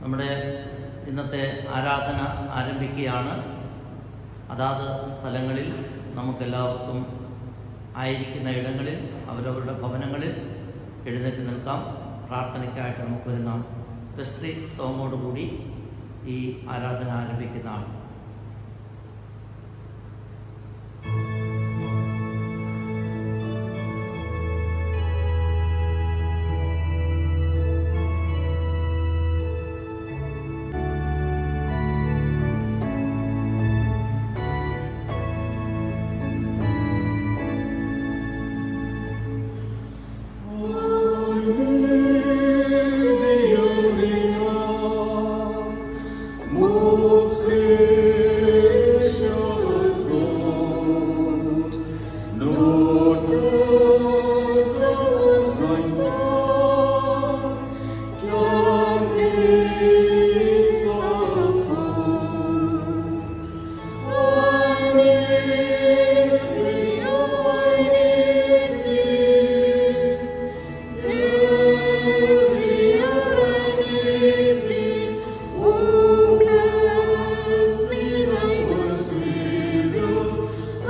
നമ്മുടെ ഇന്നത്തെ ആരാധന ആരംഭിക്കുകയാണ് അതാത് സ്ഥലങ്ങളിൽ നമുക്കെല്ലാവർക്കും ആയിരിക്കുന്ന ഇടങ്ങളിൽ അവരവരുടെ ഭവനങ്ങളിൽ എഴുന്നേറ്റ് നിൽക്കാം പ്രാർത്ഥനയ്ക്കായിട്ട് നമുക്ക് ഒരുങ്ങാം ഫെസ്ട്രി സോങ്ങോടുകൂടി ഈ ആരാധന ആരംഭിക്കുന്നതാണ് Most gracious Lord, no doubt was thy love can be suffered. I need thee, I need thee. Every hour I need thee. Oh, bless me, my Savior. I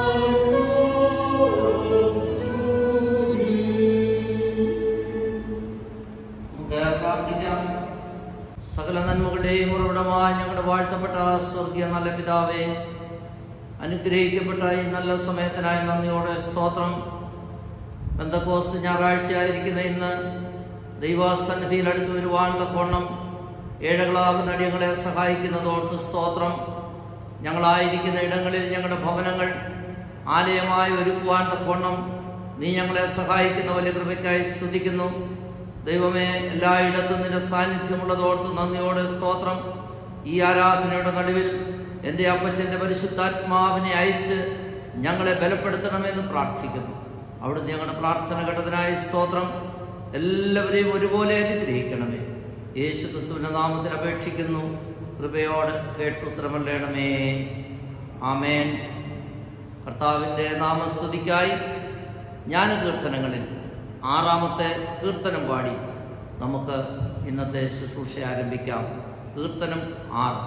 come to thee. നമുക്ക് പ്രാർത്ഥിക്കാം സകല നന്മകളുടെയും ഉറവിടമായ ഞങ്ങളുടെ വാഴ്ത്തപ്പെട്ട സ്വർഗീയ നല്ല പിതാവേ അനുഗ്രഹിക്കപ്പെട്ട ഈ നല്ല സമയത്തിനായി നന്ദിയോടെ സ്തോത്രം ബന്ധക്കോസ് ഞായറാഴ്ചയായിരിക്കുന്ന ഇന്ന് ദൈവസന്നിധിയിൽ അടുത്ത് വരുവാൻ തക്കോണം ഏഴകളാകുന്ന അടിയങ്ങളെ സഹായിക്കുന്നതോർത്ത് സ്തോത്രം ഞങ്ങളായിരിക്കുന്ന ഇടങ്ങളിൽ ഞങ്ങളുടെ ഭവനങ്ങൾ ആലയമായി ഒരുക്കുവാൻ തക്കോണം നീ ഞങ്ങളെ സഹായിക്കുന്ന വലിയ കൃപയ്ക്കായി സ്തുതിക്കുന്നു ദൈവമേ എല്ലായിടത്തും നിന്റെ സാന്നിധ്യമുള്ളതോർത്ത് നന്ദിയോടെ സ്തോത്രം ഈ ആരാധനയുടെ നടുവിൽ എൻ്റെ അപ്പച്ചൻ്റെ പരിശുദ്ധാത്മാവിനെ അയച്ച് ഞങ്ങളെ ബലപ്പെടുത്തണമെന്ന് പ്രാർത്ഥിക്കുന്നു അവിടുന്ന് ഞങ്ങളുടെ പ്രാർത്ഥന ഘട്ടത്തിനായി സ്തോത്രം എല്ലാവരെയും ഒരുപോലെ അനുഗ്രഹിക്കണമേ യേശു ക്രിസ്തുവിന്റെ നാമത്തിൽ അപേക്ഷിക്കുന്നു കൃപയോട് കേട്ടുത്തരമല്ലേണമേ ആമേൻ കർത്താവിൻ്റെ നാമസ്തുതിക്കായി ജ്ഞാനകീർത്തനങ്ങളിൽ ആറാമത്തെ കീർത്തനം പാടി നമുക്ക് ഇന്നത്തെ ശുശ്രൂഷ ആരംഭിക്കാം കീർത്തനം ആറ്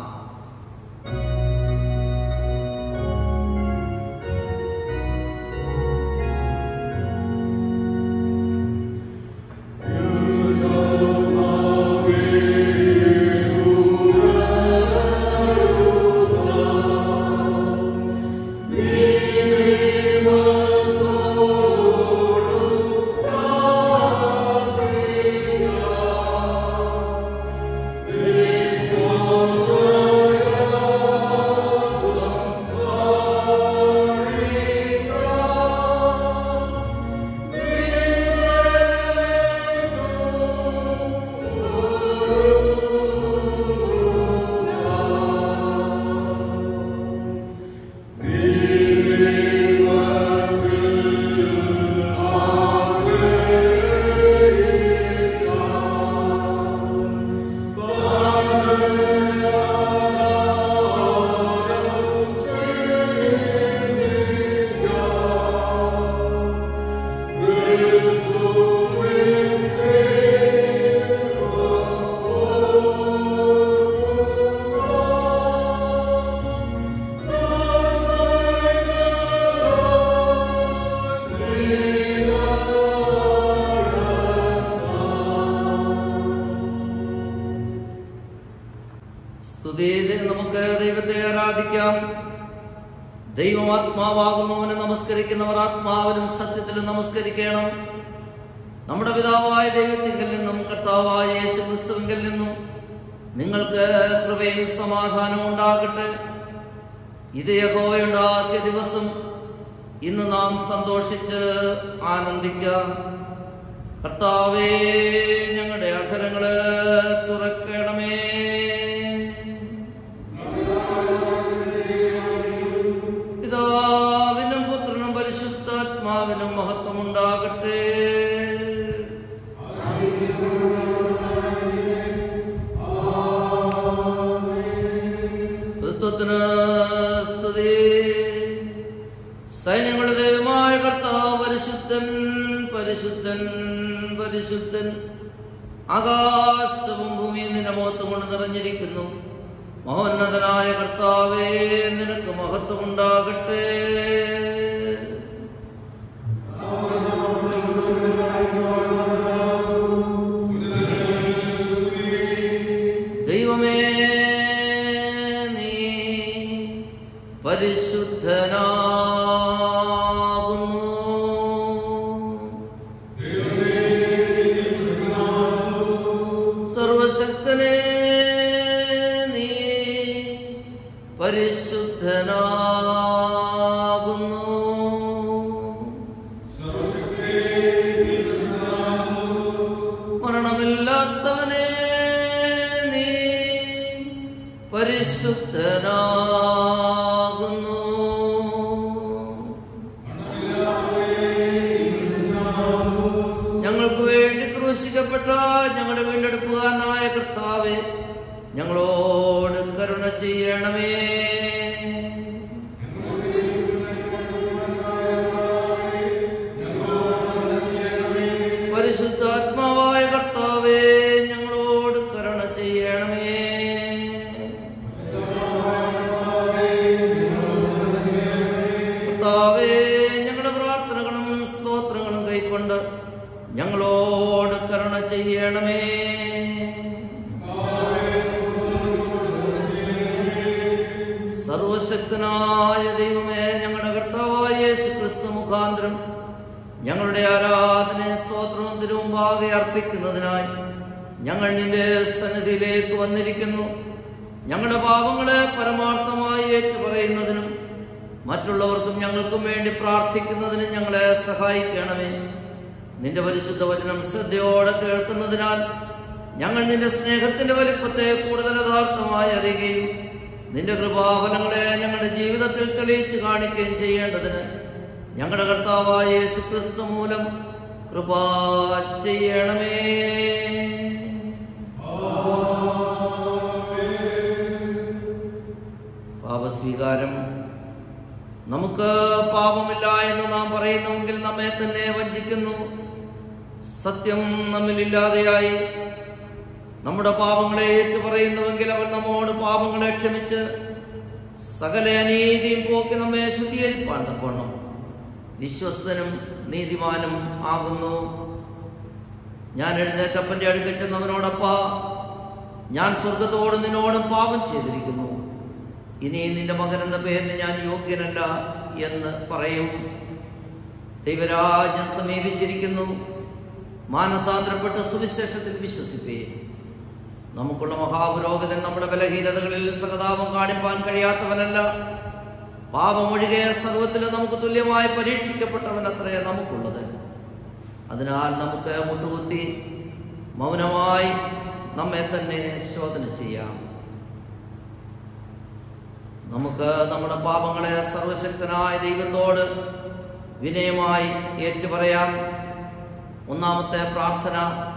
സ്തുതിയിൽ നമുക്ക് ദൈവത്തെ ആരാധിക്കാം ദൈവം ആത്മാവാകുന്നവനെ നമസ്കരിക്കുന്നവർ ആത്മാവിലും സത്യത്തിലും നമസ്കരിക്കണം നമ്മുടെ പിതാവായ ദൈവത്തിങ്കിൽ നിന്നും കർത്താവായ യേശു ക്രിസ്തുവിങ്കിൽ നിന്നും നിങ്ങൾക്ക് കൃപയും സമാധാനവും ഉണ്ടാകട്ടെ ഇത് യഹോവയുണ്ടാക്കിയ ദിവസം ഇന്ന് നാം സന്തോഷിച്ച് ആനന്ദിക്കാം കർത്താവേ ഞങ്ങളുടെ അധരങ്ങള് തുറക്കണമേ പിതാവിനും പുത്രനും പരിശുദ്ധാത്മാവിനും മഹത്വമുണ്ടാകട്ടെ തത്വത്തിന് സ്തുതി സൈന്യങ്ങളുടെ ദൈവമായ കർത്താവ് പരിശുദ്ധൻ പരിശുദ്ധൻ പരിശുദ്ധൻ ആകാശവും ഭൂമിയും നിന്റെ നിന്റെ മുഖത്ത് കൊണ്ട് നിറഞ്ഞിരിക്കുന്നു മഹോന്നതനായ കർത്താവേ നിനക്ക് മഹത്വം ഉണ്ടാകട്ടെ ദൈവമേ നീ പരിശുദ്ധനാകുന്നു സർവശക്തനെ നീ പരിശുദ്ധനാകുന്നു മരണമില്ലാത്തവനെ നീ പരിശുദ്ധനാകുന്നു ഞങ്ങൾക്ക് വേണ്ടി ക്രൂശിക്കപ്പെട്ട ഞങ്ങളുടെ വീണ്ടെടുപ്പുകാരനായ കർത്താവെ ഞങ്ങളോട് കരുണ ചെയ്യണമേ പരിശുദ്ധാത്മാവായ കർത്താവെ ഞങ്ങളോട് കരുണ ചെയ്യണമേ കർത്താവേ ഞങ്ങളുടെ പ്രാർത്ഥനകളും സ്തോത്രങ്ങളും കൈക്കൊണ്ട് ഞങ്ങളോട് കരുണ ചെയ്യണമേ സർവശക്തനായ ദൈവമേ ഞങ്ങളുടെ കർത്താവായ യേശു ക്രിസ്തു മുഖാന്തരം ഞങ്ങളുടെ ആരാധന സ്തോത്രവും തിരുമുമ്പാകെ അർപ്പിക്കുന്നതിനായി ഞങ്ങൾ നിന്റെ സന്നിധിയിലേക്ക് വന്നിരിക്കുന്നു ഞങ്ങളുടെ പാപങ്ങളെ പരമാർത്ഥമായി ഏറ്റുപറയുന്നതിനും മറ്റുള്ളവർക്കും ഞങ്ങൾക്കും വേണ്ടി പ്രാർത്ഥിക്കുന്നതിനും ഞങ്ങളെ സഹായിക്കണമേ നിന്റെ പരിശുദ്ധ വചനം ശ്രദ്ധയോടെ കേൾക്കുന്നതിനാൽ ഞങ്ങൾ നിന്റെ സ്നേഹത്തിന്റെ വലിപ്പത്തെ കൂടുതൽ യഥാർത്ഥമായി അറിയുകയും നിന്റെ കൃപാഫലങ്ങളെ ഞങ്ങളുടെ ജീവിതത്തിൽ തെളിയിച്ച് കാണിക്കുകയും ചെയ്യേണ്ടതിന് ഞങ്ങളുടെ കർത്താവായ യേശു ക്രിസ്തു മൂലം കൃപ ചെയ്യണമേ പാപസ്വീകാരം നമുക്ക് പാപമില്ല എന്ന് നാം പറയുന്നുവെങ്കിൽ നമ്മെ തന്നെ വഞ്ചിക്കുന്നു സത്യം നമ്മിലില്ലാതെയായി നമ്മുടെ പാപങ്ങളെ ഏറ്റു പറയുന്നുവെങ്കിൽ അവൻ നമ്മോട് പാപങ്ങളെ ക്ഷമിച്ച് സകല അനീതിയും പോക്കി നമ്മെ ശുദ്ധീകരിപ്പാൻ തക്കോണം വിശ്വസ്തനും നീതിമാനും ആകുന്നു ഞാൻ എഴുന്നേറ്റപ്പന്റെ അടുക്കൽ ചെന്നവനോടപ്പ ഞാൻ സ്വർഗത്തോടും നിന്നോടും പാപം ചെയ്തിരിക്കുന്നു ഇനി നിന്റെ മകൻ എന്ന പേരിന് ഞാൻ യോഗ്യനല്ല എന്ന് പറയും ദൈവരാജ്യം സമീപിച്ചിരിക്കുന്നു മാനസാന്തരപ്പെട്ട് സുവിശേഷത്തിൽ വിശ്വസിപ്പേ നമുക്കുള്ള മഹാപുരോഗതൻ നമ്മുടെ ബലഹീനതകളിൽ സഹതാപം കാണിപ്പാൻ കഴിയാത്തവനല്ല പാപമൊഴികെ സർവത്തിലും നമുക്ക് തുല്യമായി പരീക്ഷിക്കപ്പെട്ടവൻ അത്രേ നമുക്കുള്ളത് അതിനാൽ നമുക്ക് മുട്ടുകുത്തി മൗനമായി നമ്മെ തന്നെ ശോധന ചെയ്യാം നമുക്ക് നമ്മുടെ പാപങ്ങളെ സർവശക്തനായ ദൈവത്തോട് വിനയമായി ഏറ്റുപറയാം ഒന്നാമത്തെ പ്രാർത്ഥന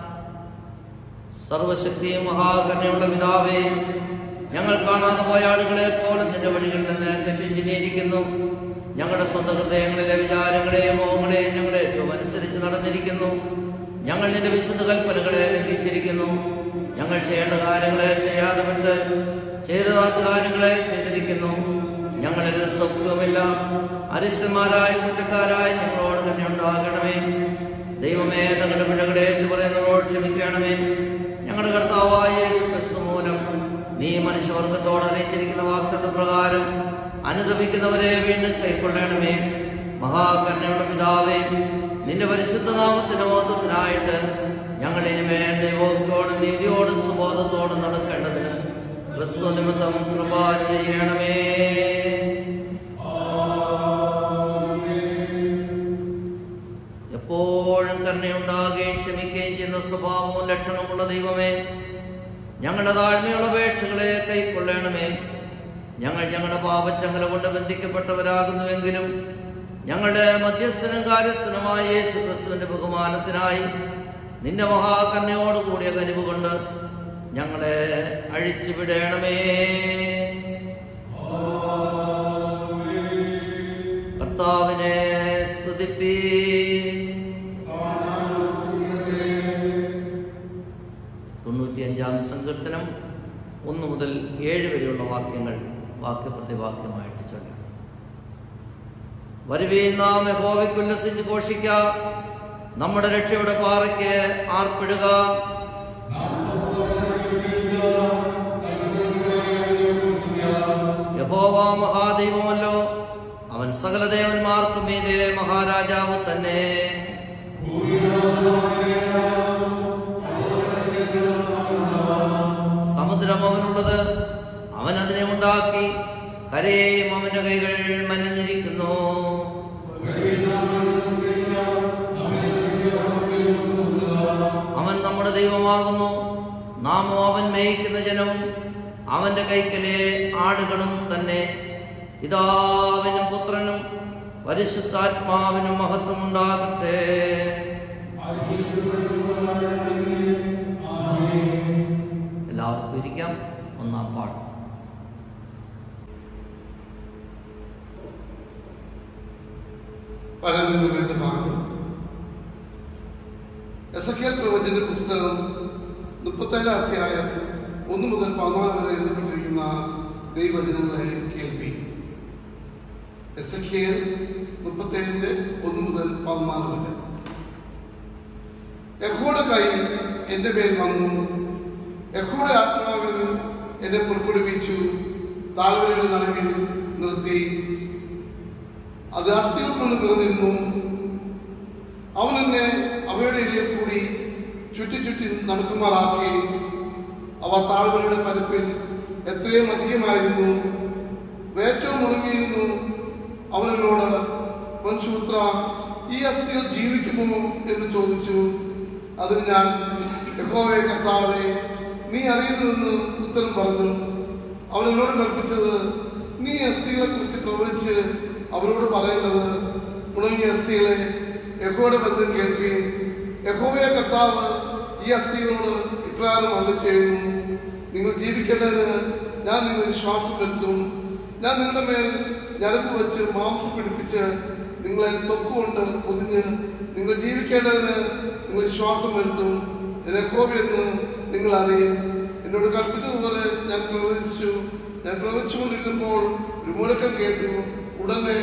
സർവശക്തിയും മഹാകരുണയുള്ള പിതാവേ ഞങ്ങൾ കാണാതെ പോയ ആളുകളെ പോലെ നിന്റെ വഴികളിൽ നിന്ന് തെറ്റിച്ചിരിക്കുന്നു ഞങ്ങളുടെ സ്വന്തം ഹൃദയങ്ങളിലെ വിചാരങ്ങളെയും മോഹങ്ങളെയും ഞങ്ങൾ ഏറ്റവും അനുസരിച്ച് നടന്നിരിക്കുന്നു ഞങ്ങൾ നിന്റെ വിശുദ്ധ കൽപ്പനകളെ ലംഘിച്ചിരിക്കുന്നു ഞങ്ങൾ ചെയ്യേണ്ട കാര്യങ്ങളെ ചെയ്യാതെ വിട്ട് ചെയ്തതാത്ത കാര്യങ്ങളെ ചെയ്തിരിക്കുന്നു ഞങ്ങളിൽ സൗഖ്യവുമില്ല അരിഷ്ടന്മാരായ കുറ്റക്കാരായി ഞങ്ങളോട് തന്നെ ഉണ്ടാകണമേ ദൈവമേ തങ്ങളുടെ പിഴകളെ പറയുന്നവരോട് ക്ഷമിക്കണമേ ഞങ്ങളുടെ കർത്താവായ യേശു ക്രിസ്തു മൂലം നീ മനുഷ്യവർഗത്തോട് അറിയിച്ചിരിക്കുന്ന വാക്തത്വ പ്രകാരം അനുദപിക്കുന്നവരെ വീണ്ടും കൈക്കൊള്ളണമേ മഹാകരുണയുടെ പിതാവേ നിന്റെ പരിശുദ്ധ നാമത്തിന്റെ മഹത്വത്തിനായിട്ട് ഞങ്ങൾ ഇനിമേൽ ദൈവത്തോടും നീതിയോടും സുബോധത്തോടും നടക്കേണ്ടതിന് ക്രിസ്തു നിമിത്തം കൃപ ചെയ്യണമേ എപ്പോഴും കരുണയുണ്ടാകുകയും ക്ഷമിക്കുകയും ചെയ്യുന്ന സ്വഭാവവും ലക്ഷണമുള്ള ദൈവമേ ഞങ്ങളുടെ താഴ്മയുള്ള അപേക്ഷകളെ കൈക്കൊള്ളണമേ ഞങ്ങൾ ഞങ്ങളുടെ പാപച്ചങ്ങല കൊണ്ട് ബന്ധിക്കപ്പെട്ടവരാകുന്നുവെങ്കിലും ഞങ്ങളുടെ മധ്യസ്ഥനും കാര്യസ്ഥനുമായ യേശു ക്രിസ്തുവിന്റെ ബഹുമാനത്തിനായി നിന്റെ മഹാകന്യോടുകൂടിയ കനിവ് കൊണ്ട് ഞങ്ങളെ അഴിച്ചു വിടണമേ കർത്താവിനെ സ്തുതിപ്പീ തൊണ്ണൂറ്റിയഞ്ചാം സങ്കീർത്തനം സങ്കീർത്തനം ഒന്ന് മുതൽ ഏഴ് വരെയുള്ള വാക്യങ്ങൾ വാക്യപ്രതിവാക്യമായിട്ട് ചൊല്ലാം വരുവീൻ നാം യഹോവയ്ക്ക് ഉല്ലസിച്ച് ഘോഷിക്ക നമ്മുടെ രക്ഷയുടെ പാറയ്ക്ക് ആർപ്പിടുക യഹോവ മഹാദൈവമല്ലോ അവൻ സകല ദേവന്മാർക്കും മീതെ മഹാരാജാവ് തന്നെ സമുദ്രം അവനുള്ളത് അവൻ അതിനെ ഉണ്ടാക്കി കരയെയും അവന്റെ കൈകൾ മനഞ്ഞിരിക്കുന്നു അവൻ നമ്മുടെ ദൈവമാകുന്നു നാമോ അവൻ മേയിക്കുന്ന ജനവും അവന്റെ കൈക്കലെ ആടുകളും തന്നെ പിതാവിനും പുത്രനും പരിശുദ്ധാത്മാവിനും മഹത്വം ഉണ്ടാകട്ടെ എല്ലാവർക്കും ഇരിക്കാം ഒന്നാം പാട്ട് പരന്ന വേദഭാഗം എസക്കേൽ പ്രവചന പുസ്തകം മുപ്പത്തേഴാം അധ്യായം ഒന്ന് മുതൽ പതിനാല് വരെ എഴുതപ്പെട്ടിരിക്കുന്ന ദൈവവചനങ്ങളെ കേൾപ്പി എസക്കേൽ മുപ്പത്തേഴിന്റെ ഒന്ന് മുതൽ പതിനാല് വരെ യഹോയുടെ കൈ എൻ്റെ മേൽ വന്നു യഹോയുടെ ആത്മാവിൽ എന്നെ പുറപ്പെടുവിച്ചു താഴ്വരയുടെ നടുവിൽ നിർത്തി അത് അസ്ഥികൾ കൊണ്ട് നിറഞ്ഞിരുന്നു അവൻ എന്നെ അവയുടെ ഇടയിൽ കൂടി ചുറ്റി ചുറ്റി നടക്കുമാറാക്കി അവ താഴ്വരയുടെ പരപ്പിൽ എത്രയും അധികമായിരുന്നു ഏറ്റവും മുടങ്ങിയിരുന്നു അവനോട് മനുഷ്യപുത്ര ഈ അസ്ഥികൾ ജീവിക്കുമോ എന്ന് ചോദിച്ചു അതിന് ഞാൻ യഹോവേ കർത്താവേ നീ അറിയുന്നുവെന്ന് ഉത്തരം പറഞ്ഞു അവൻ എന്നോട് കൽപ്പിച്ചത് നീ അസ്ഥികളെ കുറിച്ച് പ്രവചിച്ച് അവരോട് പറയേണ്ടത് ഉണങ്ങിയ അസ്ഥികളെ യഹോയുടെ ബന്ധം കേൾക്കുകയും യഹോവയ കർത്താവ് ഈ അസ്ഥികളോട് ഇപ്രകാരം അല്ല ചെയ്യുന്നു നിങ്ങൾ ജീവിക്കേണ്ടതിന് ഞാൻ നിങ്ങളിൽ ശ്വാസം വരുത്തും ഞാൻ നിങ്ങളുടെ മേൽ ഞരമ്പ് വെച്ച് മാംസം പിടിപ്പിച്ച് നിങ്ങളെ തൊക്കുകൊണ്ട് പൊതിഞ്ഞ് നിങ്ങൾ ജീവിക്കേണ്ടതിന് നിങ്ങൾ ശ്വാസം വരുത്തും യഹോവയെന്ന് നിങ്ങൾ അറിയും എന്നോട് കൽപ്പിച്ചതുപോലെ ഞാൻ പ്രവചിച്ചു ഞാൻ പ്രവചിച്ചുകൊണ്ടിരുന്നപ്പോൾ ഒരു മുഴക്കം കേട്ടു ഉടനെ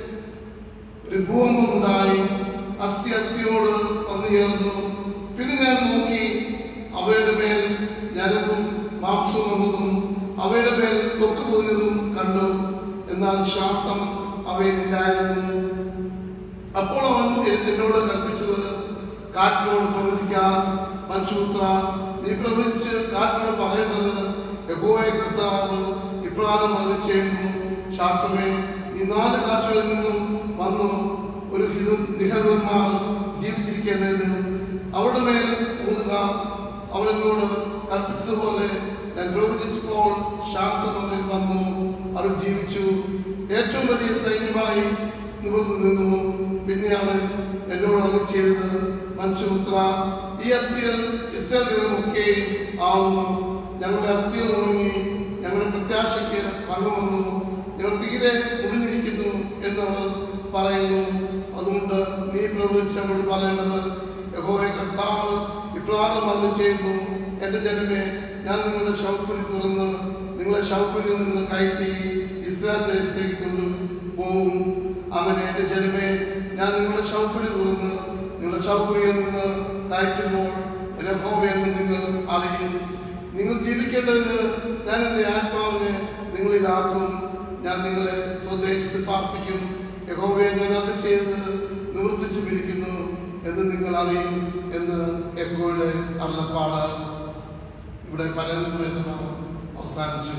ഒരു ഭൂകമ്പം ഉണ്ടായി അസ്ഥി അസ്ഥിയോട് വന്നു ചേർന്നു പിന്നെ ഞാൻ നോക്കി അവയുടെ മേൽ ഞരമ്പും മാംസവും വന്നതും അവയുടെ മേൽ തൊക്ക് പൊതിഞ്ഞതും കണ്ടു എന്നാൽ ശ്വാസം അവയിലില്ലായിരുന്നു അപ്പോൾ അവൻ എ- എന്നോട് കൽപ്പിച്ചത് കാറ്റിനോട് പ്രവചിക്കാം മനുഷ്യപുത്ര നീ പ്രവചിച്ച് കാറ്റിനോട് പറയേണ്ടത് യഹോവയ കർത്താവ് ഇപ്രകാരം അരുളി ചെയ്യുന്നു ശ്വാസമേ നീ നാല് കാറ്റുകളിൽ നിന്നും വന്നു ഒരു ഹിത- നിഹതന്മാർ ജീവിച്ചിരിക്കേണ്ടതിന് അവരുടെ മേൽ ഊതുക അവൻ എന്നോട് കൽപ്പിച്ചതുപോലെ ഞാൻ പ്രവചിച്ചപ്പോൾ ശ്വാസം അവരിൽ വന്നു അവർ ജീവിച്ചു ഏറ്റവും വലിയ സൈന്യമായി നിവർന്നു നിന്നു പിന്നെ അവൻ എന്നോട് അരുളി ചെയ്തത് മനുഷ്യപുത്ര ഈ അസ്ഥികൾ ഇസ്രായേൽ ജനമൊക്കെയും ആവുന്നു ഞങ്ങളുടെ അസ്ഥികൾ ഉണങ്ങി ഞങ്ങളുടെ പ്രത്യാശയ്ക്ക് ഭംഗം ഞങ്ങൾ തീരെ ഒഴിഞ്ഞിരിക്കുന്നു എന്നവർ പറയുന്നു അതുകൊണ്ട് നീ പ്രവചിച്ചവരോട് പറയേണ്ടത് യഹോവേ കർത്താവ് ഇപ്രകാരം അരുളി ചെയ്യുന്നു എന്റെ ജനമേ ഞാൻ നിങ്ങളുടെ ശവക്കുഴി തുറന്ന് നിങ്ങളെ ശവക്കുഴിയിൽ നിന്ന് കയറ്റി ഇസ്രായേൽ ദേശത്തേക്ക് കൊണ്ടുപോകും അങ്ങനെ എന്റെ ജനമേ ഞാൻ നിങ്ങളുടെ ശവക്കുഴി തുറന്ന് നിങ്ങളുടെ ശവക്കുഴിയിൽ നിന്ന് കയറ്റുമ്പോൾ എന്റെ ഹോമയെന്ന് നിങ്ങൾ അറിയും നിങ്ങൾ ജീവിക്കേണ്ടതിന് ഞാൻ എന്റെ ആത്മാവിനെ നിങ്ങളിലാക്കും ഞാൻ നിങ്ങളെ സ്വദേശത്ത് പാർപ്പിക്കും യഹോവയെ ഞാൻ അത് ചെയ്ത് നിവർത്തിച്ചു പിരിക്കുന്നു എന്ന് നിങ്ങൾ അറിയും എന്ന് യഹോയുടെ അരുളപ്പാട് ഇവിടെ പലരും വേദഭാഗം അവസാനിച്ചു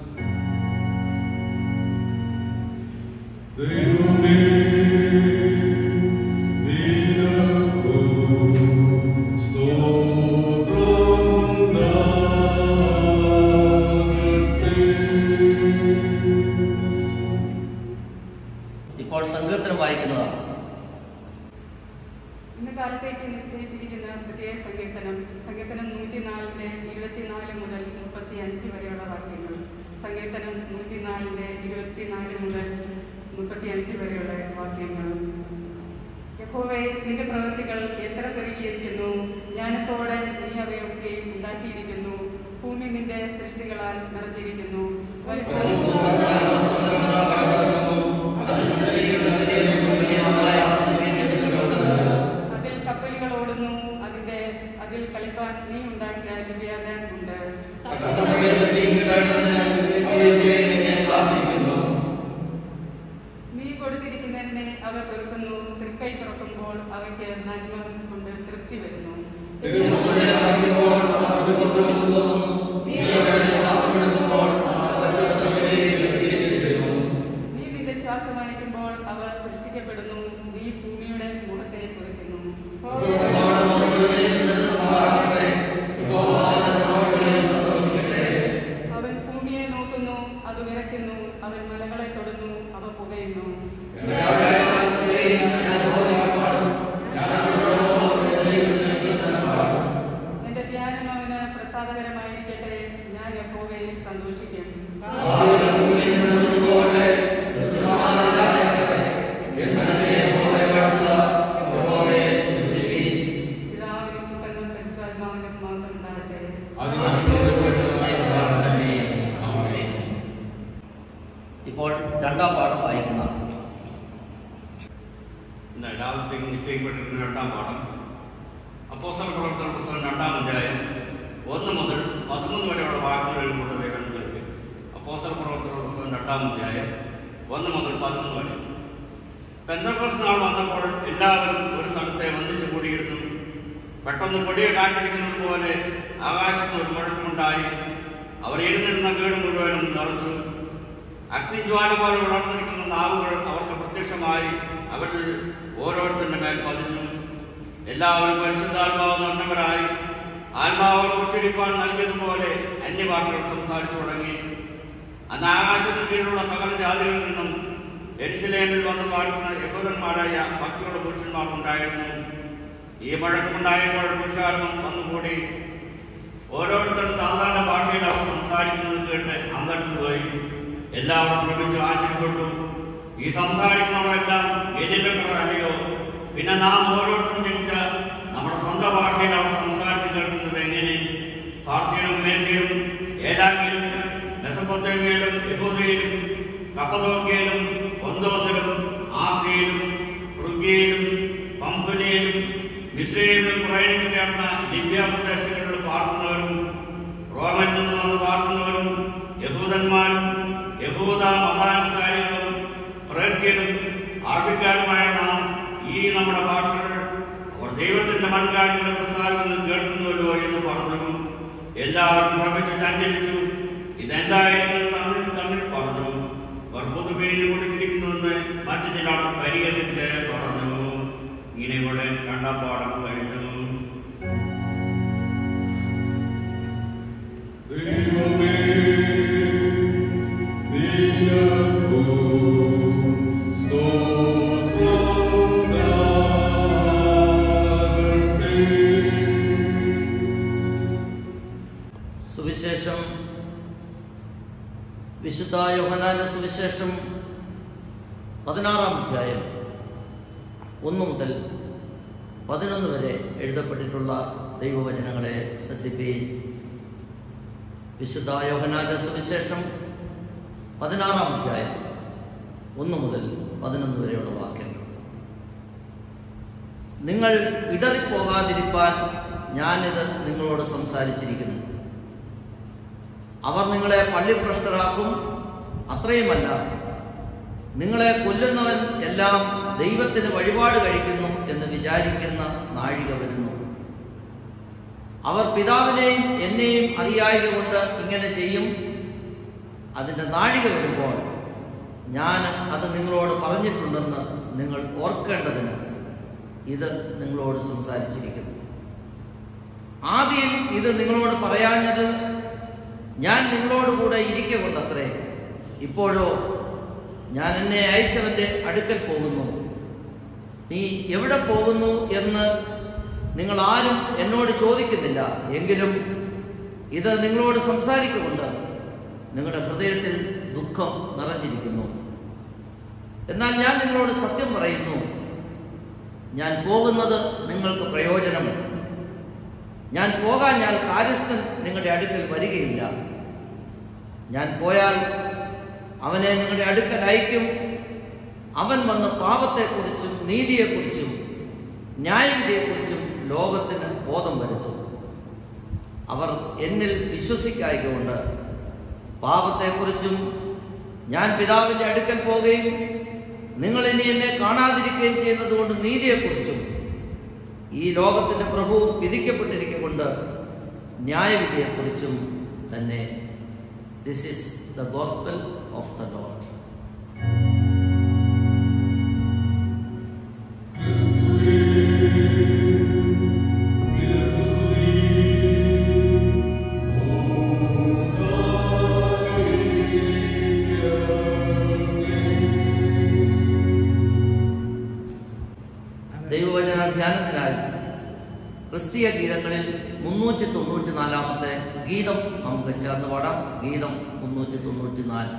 ദൈവമേ നിനക്കു സ്തോത്രമുണ്ടാകട്ടെ ഇപ്പോൾ സങ്കീർത്തനം വായിക്കുന്നതാണ് ഇന്ന് കാലത്തേക്ക് നിശ്ചയിച്ചിരിക്കുന്ന പ്രത്യേക സങ്കീർത്തനം സങ്കീർത്തനം നൂറ്റിനാലിന്റെ ഇരുപത്തിനാല് മുതൽ മുപ്പത്തി അഞ്ച് വരെയുള്ള വാക്യങ്ങൾ സങ്കീർത്തനം നൂറ്റിനാലിന്റെ ഇരുപത്തിനാല് മുതൽ മുപ്പത്തി അഞ്ച് വരെയുള്ള വാക്യങ്ങൾ യഹോവേ നിന്റെ പ്രവൃത്തികൾ എത്ര പെരുകിയിരിക്കുന്നു ജ്ഞാനത്തോടെ നീ അവയൊക്കെ ഉണ്ടാക്കിയിരിക്കുന്നു ഭൂമി നിന്റെ സൃഷ്ടികളാൽ നിറഞ്ഞിരിക്കുന്നു അതിൽ കപ്പലുകൾ ഓടുന്നു അതിന്റെ അതിൽ കളിപ്പാൻ നീ ഉണ്ടാക്കിയ ലിവ്യാദാൻ ഉണ്ട് നീ കൊടുത്തിരിക്കുന്നതിനെ അവ പെറുക്കുന്നു തൃക്കൈ തുറക്കുമ്പോൾ അവയ്ക്ക് നന്മ കൊണ്ട് തൃപ്തി വരുന്നു നീ നിന്റെ ശ്വാസം അയക്കുമ്പോൾ അവ സൃഷ്ടിക്കപ്പെടുന്നു നീ ഭൂമിയുടെ മുഖത്തെ കുറിക്കുന്നു അവൻ ഭൂമിയെ നോക്കുന്നു അത് വിറയ്ക്കുന്നു അവൻ മലകളെ തൊടുന്നു അവ പുകയുന്നു എന്റെ ധ്യാനം അവന് പ്രസാദകരമായിരിക്കട്ടെ ഞാൻ യഹോവയെ സന്തോഷിക്കും പിതാവിനും പുത്രനും പരിശുദ്ധാത്മാവിനും മാത്രം ഉണ്ടാകട്ടെ ഇപ്പോൾ രണ്ടാം പാഠം വായിക്കുന്ന ഇന്ന് എല്ലാവരും നിശ്ചയിക്കപ്പെട്ടിരുന്ന രണ്ടാം പാഠം അപ്പോസ്തല പ്രവർത്തന പുസ്തകം രണ്ടാം അധ്യായം ഒന്ന് മുതൽ പതിമൂന്ന് വരെയുള്ള വാക്കുകളിൽ കൊണ്ട് ദൈവങ്ങൾക്ക് അപ്പോസ്തല പ്രവർത്തന പുസ്തകം രണ്ടാം അധ്യായം ഒന്ന് മുതൽ പതിമൂന്ന് വരെ പെന്തക്കോസ് നാൾ വന്നപ്പോൾ എല്ലാവരും ഒരു സ്ഥലത്തെ വന്നിച്ചു കൂടിയിരുന്നു പെട്ടെന്ന് കൊടിയ കാറ്റടിക്കുന്നത് പോലെ ആകാശത്ത് ഒരു മുഴക്കമുണ്ടായി അവർ ഇരുന്നിരുന്ന വീട് മുഴുവനും നിറച്ചു അഗ്നിജ്വാല പോലെ വളർന്നിരിക്കുന്ന നാവുകൾ അവർക്ക് പ്രത്യക്ഷമായി അവരിൽ ഓരോരുത്തരുടെ മേൽ പതിഞ്ഞു എല്ലാവരും പരിശുദ്ധാത്മാവ് നിറഞ്ഞവരായി ആത്മാവ് ഉച്ചരിപ്പാൻ നൽകിയതുപോലെ അന്യഭാഷകൾ സംസാരിച്ചു തുടങ്ങി അന്ന് ആകാശത്തിന് കീഴിലുള്ള സകല ജാതികളിൽ നിന്നും എരിശിലേമിൽ വന്ന് പാടുന്ന യഹൂദന്മാരായ ഭക്തിയുള്ള പുരുഷന്മാർക്കുണ്ടായിരുന്നു ഈ മുഴക്കമുണ്ടായപ്പോൾ പുരുഷാരം വന്നുകൂടി ഓരോരുത്തരും സാധാരണ ഭാഷയിൽ അവർ സംസാരിക്കുന്നത് കേട്ട് അമ്പരന്ന് പോയി എല്ലാവരും പ്രമിച്ച് ആശ്ചര്യപ്പെട്ടു ഈ സംസാരിക്കുന്നവരെല്ലാം എതിരക്കളർ അല്ലയോ പിന്നെ നാം ഓരോരുത്തരും ജനിച്ച നമ്മുടെ സ്വന്തം ഭാഷയിൽ അവർ സംസാരിച്ച് കേൾക്കുന്നത് എങ്ങനെ പാർത്തിയിലും മേന്തിയിലും ഏലാക്കിയിലും മെസപ്പൊത്തേമിയയിലും യഹൂദയിലും കപ്പതോക്കിയയിലും ഒന്തോസിലും ആസിയയിലും റുഗിയയിലും പമ്പുനിയിലും മിശ്രയിലും കുറയിലും ചേർന്ന ലിബ്യ പ്രദേശങ്ങളിൽ പാർക്കുന്നവരും റോമൻ നിന്ന് വന്ന് പാർക്കുന്നവരും യഹൂദന്മാരും യഹൂദ മതാനുസാരികളും പ്രത്യരും അറബിക്കാരുമായ നാം ഈ നമ്മുടെ ഭാഷകൾ അവർ ദൈവത്തിന്റെ മൺകാര്യങ്ങൾ പ്രസാദിക്കുന്നത് കേൾക്കുന്നുവല്ലോ എന്ന് പറഞ്ഞു എല്ലാവരും പ്രമിച്ച് ചഞ്ചരിച്ചു ഇതെന്തായിരുന്നു തമ്മിൽ തമ്മിൽ പറഞ്ഞു അവർ പൊതുപേര് കൊടുത്തിരിക്കുന്നുവെന്ന് മറ്റു ചിലർ പരിഹസിച്ച് പറഞ്ഞു ഇങ്ങനെ ഇവിടെ രണ്ടാം പാഠം കഴിഞ്ഞു ദൈവമേ നിനക്കു സ്തോത്രമുണ്ടാകട്ടെ സുവിശേഷം വിശുദ്ധ യോഹനാന്റെ സുവിശേഷം പതിനാറാം അധ്യായം ഒന്ന് മുതൽ പതിനൊന്ന് വരെ എഴുതപ്പെട്ടിട്ടുള്ള ദൈവവചനങ്ങളെ ശ്രദ്ധിപ്പീൻ വിശുദ്ധ യോഹനാന്റെ സുവിശേഷം പതിനാറാം അധ്യായം ഒന്ന് മുതൽ പതിനൊന്ന് വരെയുള്ള വാക്യങ്ങൾ നിങ്ങൾ ഇടറിപ്പോകാതിരിപ്പാൻ ഞാനിത് നിങ്ങളോട് സംസാരിച്ചിരിക്കുന്നു അവർ നിങ്ങളെ പള്ളിഭ്രഷ്ടരാക്കും അത്രയുമല്ല നിങ്ങളെ കൊല്ലുന്നവൻ എല്ലാം ദൈവത്തിന് വഴിപാട് കഴിക്കുന്നു എന്ന് വിചാരിക്കുന്ന നാഴിക വരുന്നു അവർ പിതാവിനെയും എന്നെയും അറിയായക കൊണ്ട് ഇങ്ങനെ ചെയ്യും അതിൻ്റെ നാഴിക വരുമ്പോൾ ഞാൻ അത് നിങ്ങളോട് പറഞ്ഞിട്ടുണ്ടെന്ന് നിങ്ങൾ ഓർക്കേണ്ടതിന് ഇത് നിങ്ങളോട് സംസാരിച്ചിരിക്കുന്നു ആദിയിൽ ഇത് നിങ്ങളോട് പറയാഞ്ഞത് ഞാൻ നിങ്ങളോട് കൂടെ ഇരിക്കെ കൊണ്ടത്രേ ഇപ്പോഴോ ഞാൻ എന്നെ അയച്ചവന്റെ അടുക്കൽ പോകുന്നു നീ എവിടെ പോകുന്നു എന്ന് നിങ്ങൾ ആരും എന്നോട് ചോദിക്കുന്നില്ല എങ്കിലും ഇത് നിങ്ങളോട് സംസാരിക്കുന്നുണ്ട് നിങ്ങളുടെ ഹൃദയത്തിൽ ദുഃഖം നിറഞ്ഞിരിക്കുന്നു എന്നാൽ ഞാൻ നിങ്ങളോട് സത്യം പറയുന്നു ഞാൻ പോകുന്നത് നിങ്ങൾക്ക് പ്രയോജനം ഞാൻ പോകാൻ ഞാൻ കാര്യസ്ഥൻ നിങ്ങളുടെ അടുക്കൽ വരികയില്ല ഞാൻ പോയാൽ അവനെ നിങ്ങളുടെ അടുക്കൽ അയക്കും അവൻ വന്ന് പാപത്തെക്കുറിച്ചും നീതിയെക്കുറിച്ചും ന്യായവിധിയെക്കുറിച്ചും ലോകത്തിന് ബോധം വരുത്തും അവർ എന്നിൽ വിശ്വസിക്കായകൊണ്ട് പാപത്തെക്കുറിച്ചും ഞാൻ പിതാവിന്റെ അടുക്കൽ പോകുകയും നിങ്ങൾ ഇനി എന്നെ കാണാതിരിക്കുകയും ചെയ്യുന്നതുകൊണ്ട് നീതിയെക്കുറിച്ചും ഈ ലോകത്തിന്റെ പ്രഭു വിധിക്കപ്പെട്ടിരിക്കൊണ്ട് ന്യായവിധിയെക്കുറിച്ചും തന്നെ this is the gospel of the Lord ദൈവവചന ധ്യാനത്തിനായി ക്രിസ്തീയ ഗീതങ്ങളിൽ മുന്നൂറ്റി തൊണ്ണൂറ്റി നാലാമത്തെ ഗീതം നമുക്ക് ചേർന്ന് പാടാം ഗീതം മുന്നൂറ്റി തൊണ്ണൂറ്റി നാല്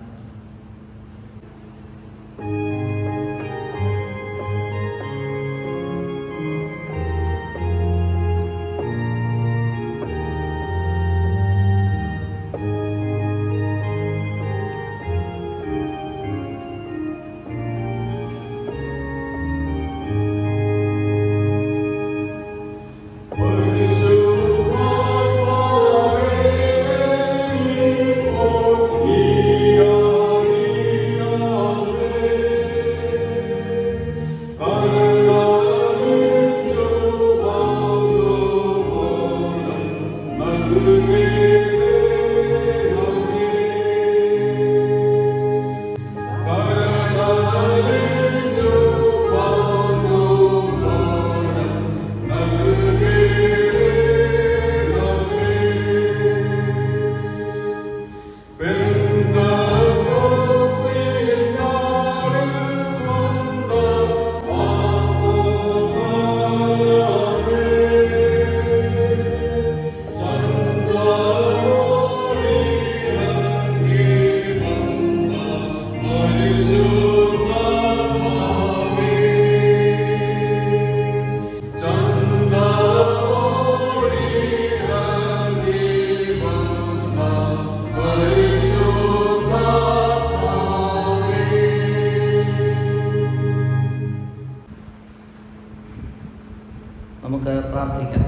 നമുക്ക് പ്രാർത്ഥിക്കാം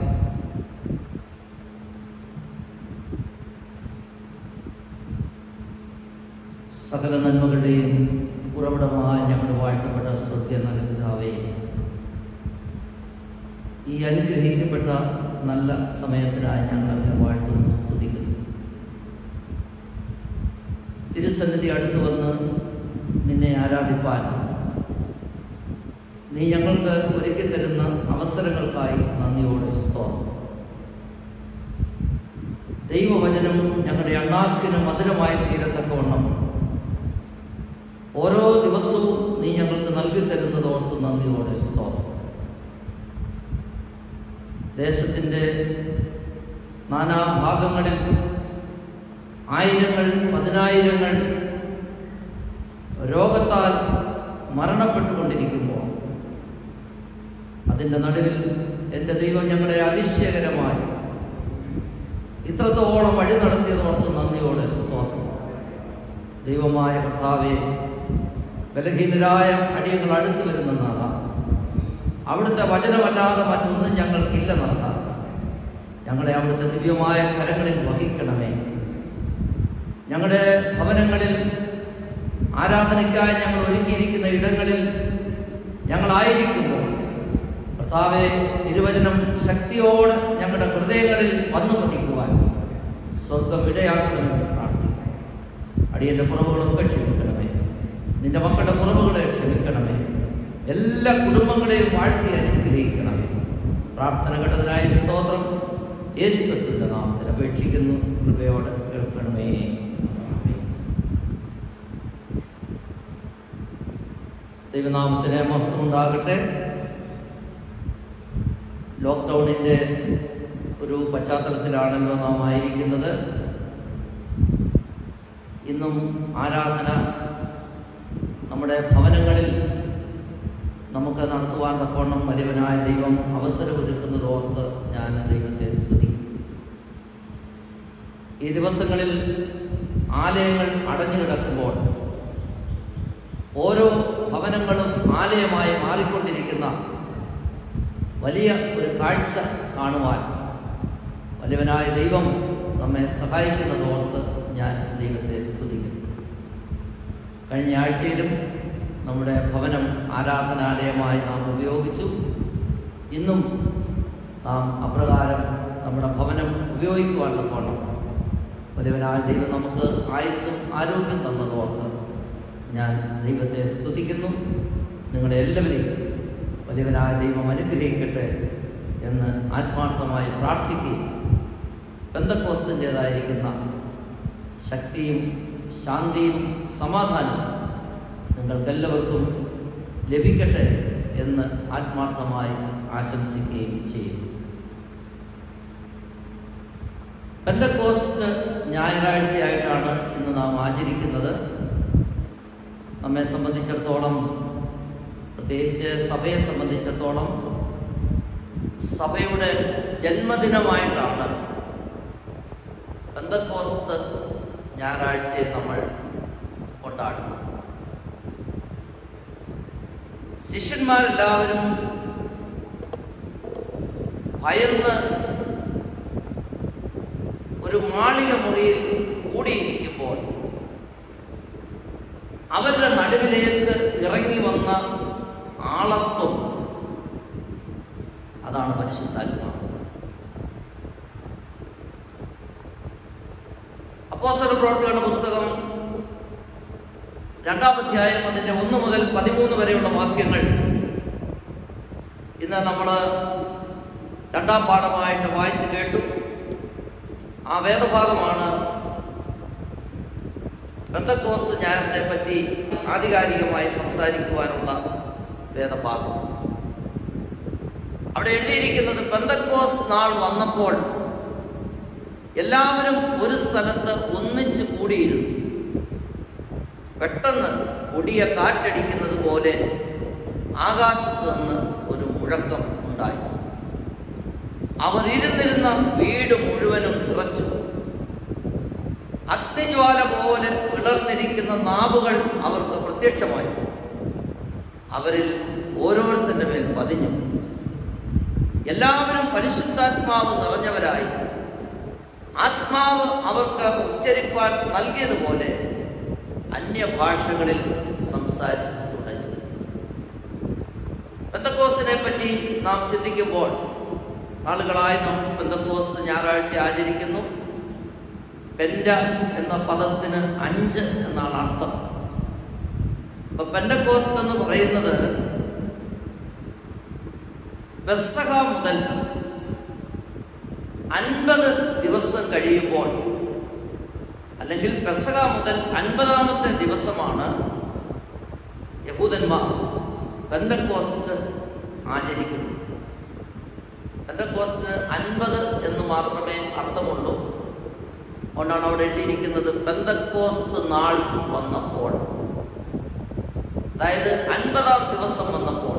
സകല നന്മകളുടെയും ഉറവിടമായ ഞങ്ങളുടെ വാഴ്ത്തപ്പെട്ട സ്വർഗീയ നല്ല പിതാവേ ഈ അനുഗ്രഹിക്കപ്പെട്ട നല്ല സമയത്തിനായി ഞങ്ങളെ വാഴ്ത്തുന്നു സ്തുതിക്കുന്നു തിരുസന്നിധി അടുത്ത് വന്ന് നിന്നെ ആരാധിപ്പാൻ നീ ഞങ്ങൾക്ക് ഒരുക്കി തരുന്ന അവസരങ്ങൾക്കായി നന്ദിയോടെ സ്തോത്രം ദൈവവചനം ഞങ്ങളുടെ അണ്ണാക്കിന് മധുരമായി തീരത്തക്കവണ്ണം ഓരോ ദിവസവും നീ ഞങ്ങൾക്ക് നൽകി തരുന്നത് ഓർത്ത് നന്ദിയോടെ സ്തോത്രം ദേശത്തിൻ്റെ നാനാഭാഗങ്ങളിൽ ആയിരങ്ങൾ പതിനായിരങ്ങൾ രോഗത്താൽ മരണപ്പെട്ടുകൊണ്ടിരിക്കുമ്പോൾ അതിൻ്റെ നടുവിൽ എൻ്റെ ദൈവം ഞങ്ങളെ അതിശയകരമായി ഇത്രത്തോളം വഴി നടത്തിയതോർത്ത് നന്ദിയോടെ സ്തോത്രം ദൈവമായ കർത്താവെ ബലഹീനരായ അടിയങ്ങൾ അടുത്തു വരുന്ന നാഥ അവിടുത്തെ വചനമല്ലാതെ മറ്റൊന്നും ഞങ്ങൾക്കില്ല നാഥ ഞങ്ങളെ അവിടുത്തെ ദിവ്യമായ കരങ്ങളിൽ വഹിക്കണമേ ഞങ്ങളുടെ ഭവനങ്ങളിൽ ആരാധനയ്ക്കായി ഞങ്ങൾ ഒരുക്കിയിരിക്കുന്ന ഇടങ്ങളിൽ ഞങ്ങളായിരിക്കുമ്പോൾ കർത്താവെ തിരുവചനം ശക്തിയോട് ഞങ്ങളുടെ ഹൃദയങ്ങളിൽ വന്നു പതിക്കുവാൻ സ്വർഗം ഇടയാക്കണമെന്ന് പ്രാർത്ഥിക്കും അടിയൻ്റെ കുറവുകളൊക്കെ ക്ഷമിക്കണമേ നിന്റെ മക്കളുടെ കുറവുകളെ ക്ഷമിക്കണമേ എല്ലാ കുടുംബങ്ങളെയും വാഴ്ത്തി അനുഗ്രഹിക്കണമേ പ്രാർത്ഥന കേട്ടതിനായി സ്തോത്രം യേശു ക്രിസ്തുവിന്റെ നാമത്തിൽ അപേക്ഷിക്കുന്നു കൃപയോടെ കേൾക്കണമേ ആമേൻ. ദൈവനാമത്തിന് മഹത്വം ഉണ്ടാകട്ടെ ലോക്ക്ഡൗണിൻ്റെ ഒരു പശ്ചാത്തലത്തിലാണല്ലോ നാം ആയിരിക്കുന്നത് ഇന്നും ആരാധന നമ്മുടെ ഭവനങ്ങളിൽ നമുക്ക് നടത്തുവാൻ തക്കവണ്ണം വലിയവനായ ദൈവം അവസരമൊരുക്കുന്നത് ഓർത്ത് ഞാൻ ദൈവത്തെ സ്തുതിക്കും ഈ ദിവസങ്ങളിൽ ആലയങ്ങൾ അടഞ്ഞു കിടക്കുമ്പോൾ ഓരോ ഭവനങ്ങളും ആലയമായി മാറിക്കൊണ്ടിരിക്കുന്ന വലിയ ഒരു കാഴ്ച കാണുവാൻ വലിയവനായ ദൈവം നമ്മെ സഹായിക്കുന്നതോർത്ത് ഞാൻ ദൈവത്തെ സ്തുതിക്കുന്നു കഴിഞ്ഞ ആഴ്ചയിലും നമ്മുടെ ഭവനം ആരാധനാലയമായി നാം ഉപയോഗിച്ചു ഇന്നും നാം അപ്രകാരം നമ്മുടെ ഭവനം ഉപയോഗിക്കുവാൻ തക്കോണം വലിയവനായ ദൈവം നമുക്ക് ആയുസ്സും ആരോഗ്യം തന്നതോർത്ത് ഞാൻ ദൈവത്തെ സ്തുതിക്കുന്നു നിങ്ങളെ എല്ലാവരെയും വലിയവനായ ദൈവം അനുഗ്രഹിക്കട്ടെ എന്ന് ആത്മാർത്ഥമായി പ്രാർത്ഥിക്കുകയും ബന്ധക്കോസ്തിൻ്റെതായിരിക്കുന്ന ശക്തിയും ശാന്തിയും സമാധാനവും നിങ്ങൾക്കെല്ലാവർക്കും ലഭിക്കട്ടെ എന്ന് ആത്മാർത്ഥമായി ആശംസിക്കുകയും ചെയ്യുന്നു പെൻഡക്കോസ്റ്റ് ഞായറാഴ്ചയായിട്ടാണ് ഇന്ന് നാം ആചരിക്കുന്നത് നമ്മെ സംബന്ധിച്ചിടത്തോളം പ്രത്യേകിച്ച് സഭയെ സംബന്ധിച്ചിടത്തോളം സഭയുടെ ജന്മദിനമായിട്ടാണ് പെന്തക്കോസ്ത് ഞായറാഴ്ചയെ നമ്മൾ കൊണ്ടാടുന്നത് ശിഷ്യന്മാരെല്ലാവരും ഭയന്ന് ഒരു മാളിക മുറിയിൽ കൂടിയിരിക്കുമ്പോൾ അവരുടെ നടുവിലേക്ക് ഇറങ്ങി വന്ന ആളത്വം അതാണ് പരിശുദ്ധാത്മാവ് അപ്പോസ്തല പ്രവർത്തികളുടെ പുസ്തകം രണ്ടാം അധ്യായം അതിൻ്റെ ഒന്ന് മുതൽ പതിമൂന്ന് വരെയുള്ള വാക്യങ്ങൾ ഇന്ന് നമ്മൾ രണ്ടാം പാഠമായിട്ട് വായിച്ചു കേട്ടു ആ വേദഭാഗമാണ് ബന്ധക്കോസ് ഞായറിനെ പറ്റി ആധികാരികമായി സംസാരിക്കുവാനുള്ള വേദഭാഗം അവിടെ എഴുതിയിരിക്കുന്നത് പെന്തക്കോസ് നാൾ വന്നപ്പോൾ എല്ലാവരും ഒരു സ്ഥലത്ത് ഒന്നിച്ചു കൂടിയിരുന്നു പെട്ടെന്ന് കൊടിയ കാറ്റടിക്കുന്നത് പോലെ ആകാശത്ത് നിന്ന് ഒരു മുഴക്കം ഉണ്ടായി അവർ ഇരുന്നിരുന്ന വീട് മുഴുവനും നിറച്ചു അഗ്നിജ്വാല പോലെ വിളർന്നിരിക്കുന്ന നാവുകൾ അവർക്ക് പ്രത്യക്ഷമായി അവരിൽ ഓരോരുത്തരുടെ മേൽ പതിഞ്ഞു എല്ലാവരും പരിശുദ്ധാത്മാവ് നിറഞ്ഞവരായി ആത്മാവ് അവർക്ക് ഉച്ചരിപ്പാൻ നൽകിയതുപോലെ അന്യഭാഷകളിൽ സംസാരിച്ചു തുടങ്ങി പെന്തക്കോസിനെ പറ്റി നാം ചിന്തിക്കുമ്പോൾ നാളുകളായി നാം പെന്തക്കോസ് ഞായറാഴ്ച ആചരിക്കുന്നു പെൻഡ എന്ന പദത്തിന് അഞ്ച് എന്നാണ് അർത്ഥം അപ്പൊ പെൻഡക്കോസ്റ്റ് എന്ന് പറയുന്നത് ബെസഹ മുതൽ അൻപത് ദിവസം കഴിയുമ്പോൾ അല്ലെങ്കിൽ പെസഹ മുതൽ അൻപതാമത്തെ ദിവസമാണ് യഹൂദന്മാർ പെന്തക്കോസ്റ്റ് ആചരിക്കുന്നത് പെന്തക്കോസ്റ്റിന് അൻപത് എന്ന് മാത്രമേ അർത്ഥമുള്ളൂ അതുകൊണ്ടാണ് അവിടെ എഴുതിയിരിക്കുന്നത് പെന്തക്കോസ്ത് നാൾ വന്നപ്പോൾ അതായത് അൻപതാം ദിവസം വന്നപ്പോൾ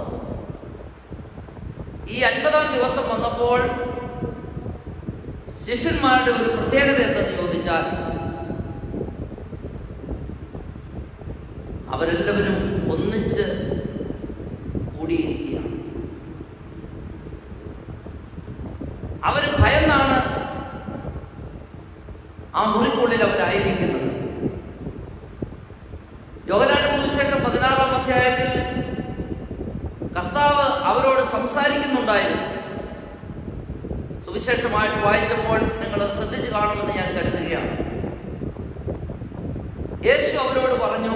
ഈ അൻപതാം ദിവസം വന്നപ്പോൾ ശിഷ്യന്മാരുടെ ഒരു പ്രത്യേകത എന്തെന്ന് ചോദിച്ചാൽ അവരെല്ലാവരും ഒന്നിച്ച് കൂടിയിരിക്കുകയാണ് അവർ ഭയന്നാണ് ആ മുറിക്കുള്ളിൽ അവരായിരിക്കുന്നത് യോഗനാന സുവിശേഷം പതിനാറാം അധ്യായത്തിൽ കർത്താവ് അവരോട് സംസാരിക്കുന്നുണ്ടായിരുന്നു സുവിശേഷമായിട്ട് വായിച്ചപ്പോൾ നിങ്ങൾ ശ്രദ്ധിച്ചു കാണുമെന്ന് ഞാൻ കരുതുകയാണ് യേശു അവരോട് പറഞ്ഞു